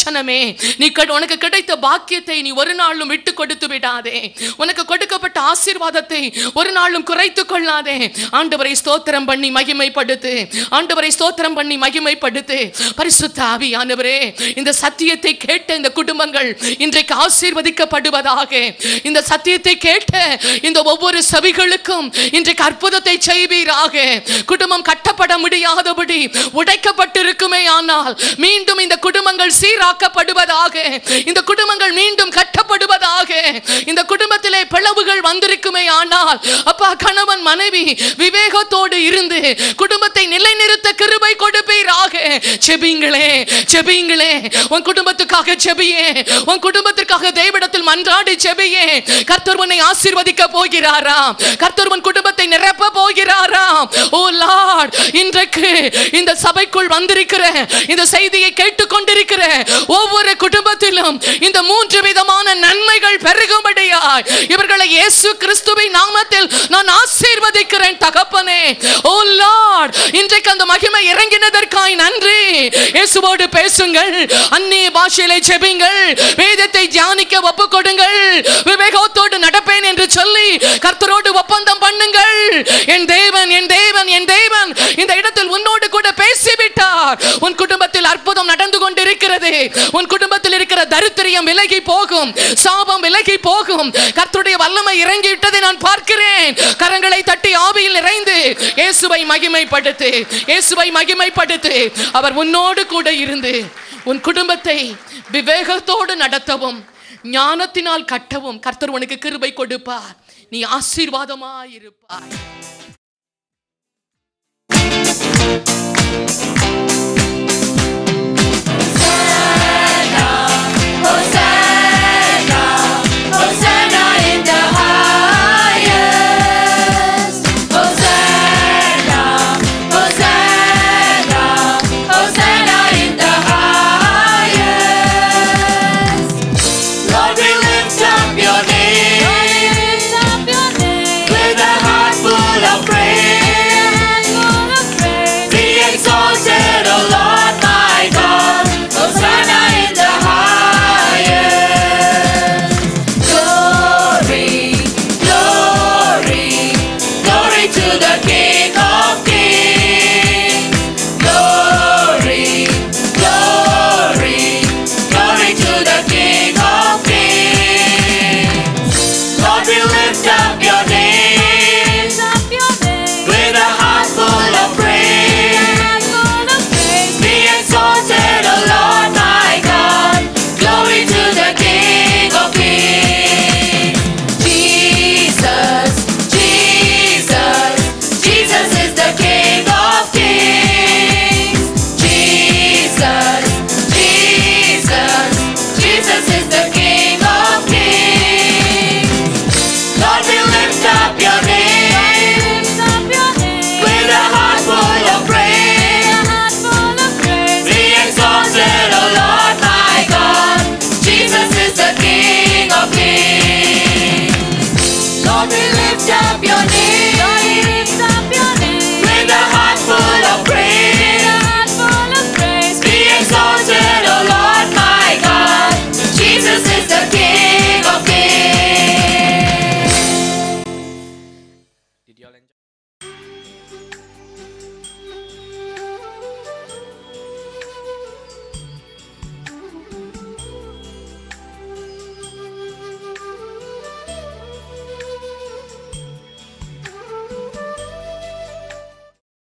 ஜனமே நீ கட- உனக்கு கிடைத்த பாக்கியத்தை நீ ஒரு நாளும் விட்டு கொடுத்து விடாதே உனக்கு கொடுக்கப்பட்ட ஆசீர்வாதத்தை ஒரு நாளும் குறைத்து கொள்ளாதே ஆண்டவரை ஸ்தோத்திரம் பண்ணி மகிமைப்படுத்து ஆண்டவரை ஸ்தோத்திரம் பண்ணி மகிமைப்படுத்து பரிசுத்த ஆவியானவரே இந்த சத்தியத்தை கேட்ட இந்த குடும்பங்கள் இன்றைக்கு ஆசீர்வதிக்கப்படுவதாக இந்த சத்தியத்தை கேட்ட இந்த ஒவ்வொரு சபைகளுக்கும் இன்றைக்கு அற்புதத்தை செய்வீராக குடும்பம் கட்டப்பட முடியாதபடி உடைக்கப்பட்டிருக்குமே ஆனால் மீண்டும் இந்த குடும்பங்கள் சீராக்கப்படுவதாக இந்த குடும்பங்கள் மீண்டும் கட்டப்படுவதாக இந்த குடும்பத்திலே பிளவுகள் வந்திருக்குமே ஆனால் அப்பா கணவன் மனைவி விவேகத்தோடு இருந்து குடும்பத்தை நிலைநிறுத்த கிருபை கொடுப்பீராக செபிங்களே செபிங்களே உன் குடும்பத்துக்காக செபியே உன் குடும்பத்திற்காக தேவனிடத்தில் மன்றாடி செபியே கர்த்தர் உன்னை ஆசீர்வதிக்க போகிறாராம் கர்த்தர் உன் குடும்பத்தை நிரப்ப போகிறாராம் ஓ லார்ட் இன்றைக்கு இந்த சபைக்குள் வந்திருக்கிற இந்த செய்தியை கேட்டுக்கொண்டிருக்கிற ஒவ்வொரு குடும்பத்திலும் இந்த மூன்று விதமான நன்மைகள் பெருகும்படியாய் இவர்களை இயேசு கிறிஸ்துவின் நாமத்தில் நான் ஆசீர்வதிக்கிறேன் தகப்பனே ஓ லார்ட் இன்றைக்கு அந்த மகிமை இறங்கினதற்காய் நன்றி இயேசுவோடு பேசுங்கள் அந்நிய பாஷையிலே ஜெபிங்கள் வேதத்தை தியானிக்க ஒப்பு கொடுங்கள் விவேகத்தோடு நடப்பேன் என்று சொல்லி கர்த்தரோடு ஒப்பந்தம் பண்ணுங்கள் என் தேவன் என் தேவன் என் தேவன் இந்த இடத்தில் உன்னோடு கூட பேசிவிட்டார் உன் குடும்பத்தில் அற்புதம் நடந்து கொண்டிருக்கிறது உன் குடும்பத்தில் இருக்கிற தரித்திரியம் விலகி போகும் சாபம் விலகி போகும் கர்த்தருடைய வல்லமை இறங்கி விட்டதை நான் பார்க்கிறேன் கரங்களை தட்டி ஆவியில் நிறைந்து இயேசுவை மகிமைப்படுத்து இயேசுவை மகிமைப்படுத்து அவர் உன்னோடு கூட இருந்து உன் குடும்பத்தை விவேகத்தோடு நடத்தவும் ஞானத்தினால் கட்டவும் கர்த்தர் உனக்கு கிருபை கொடுப்பார் நீ ஆசீர்வாதமாயிருப்பாய்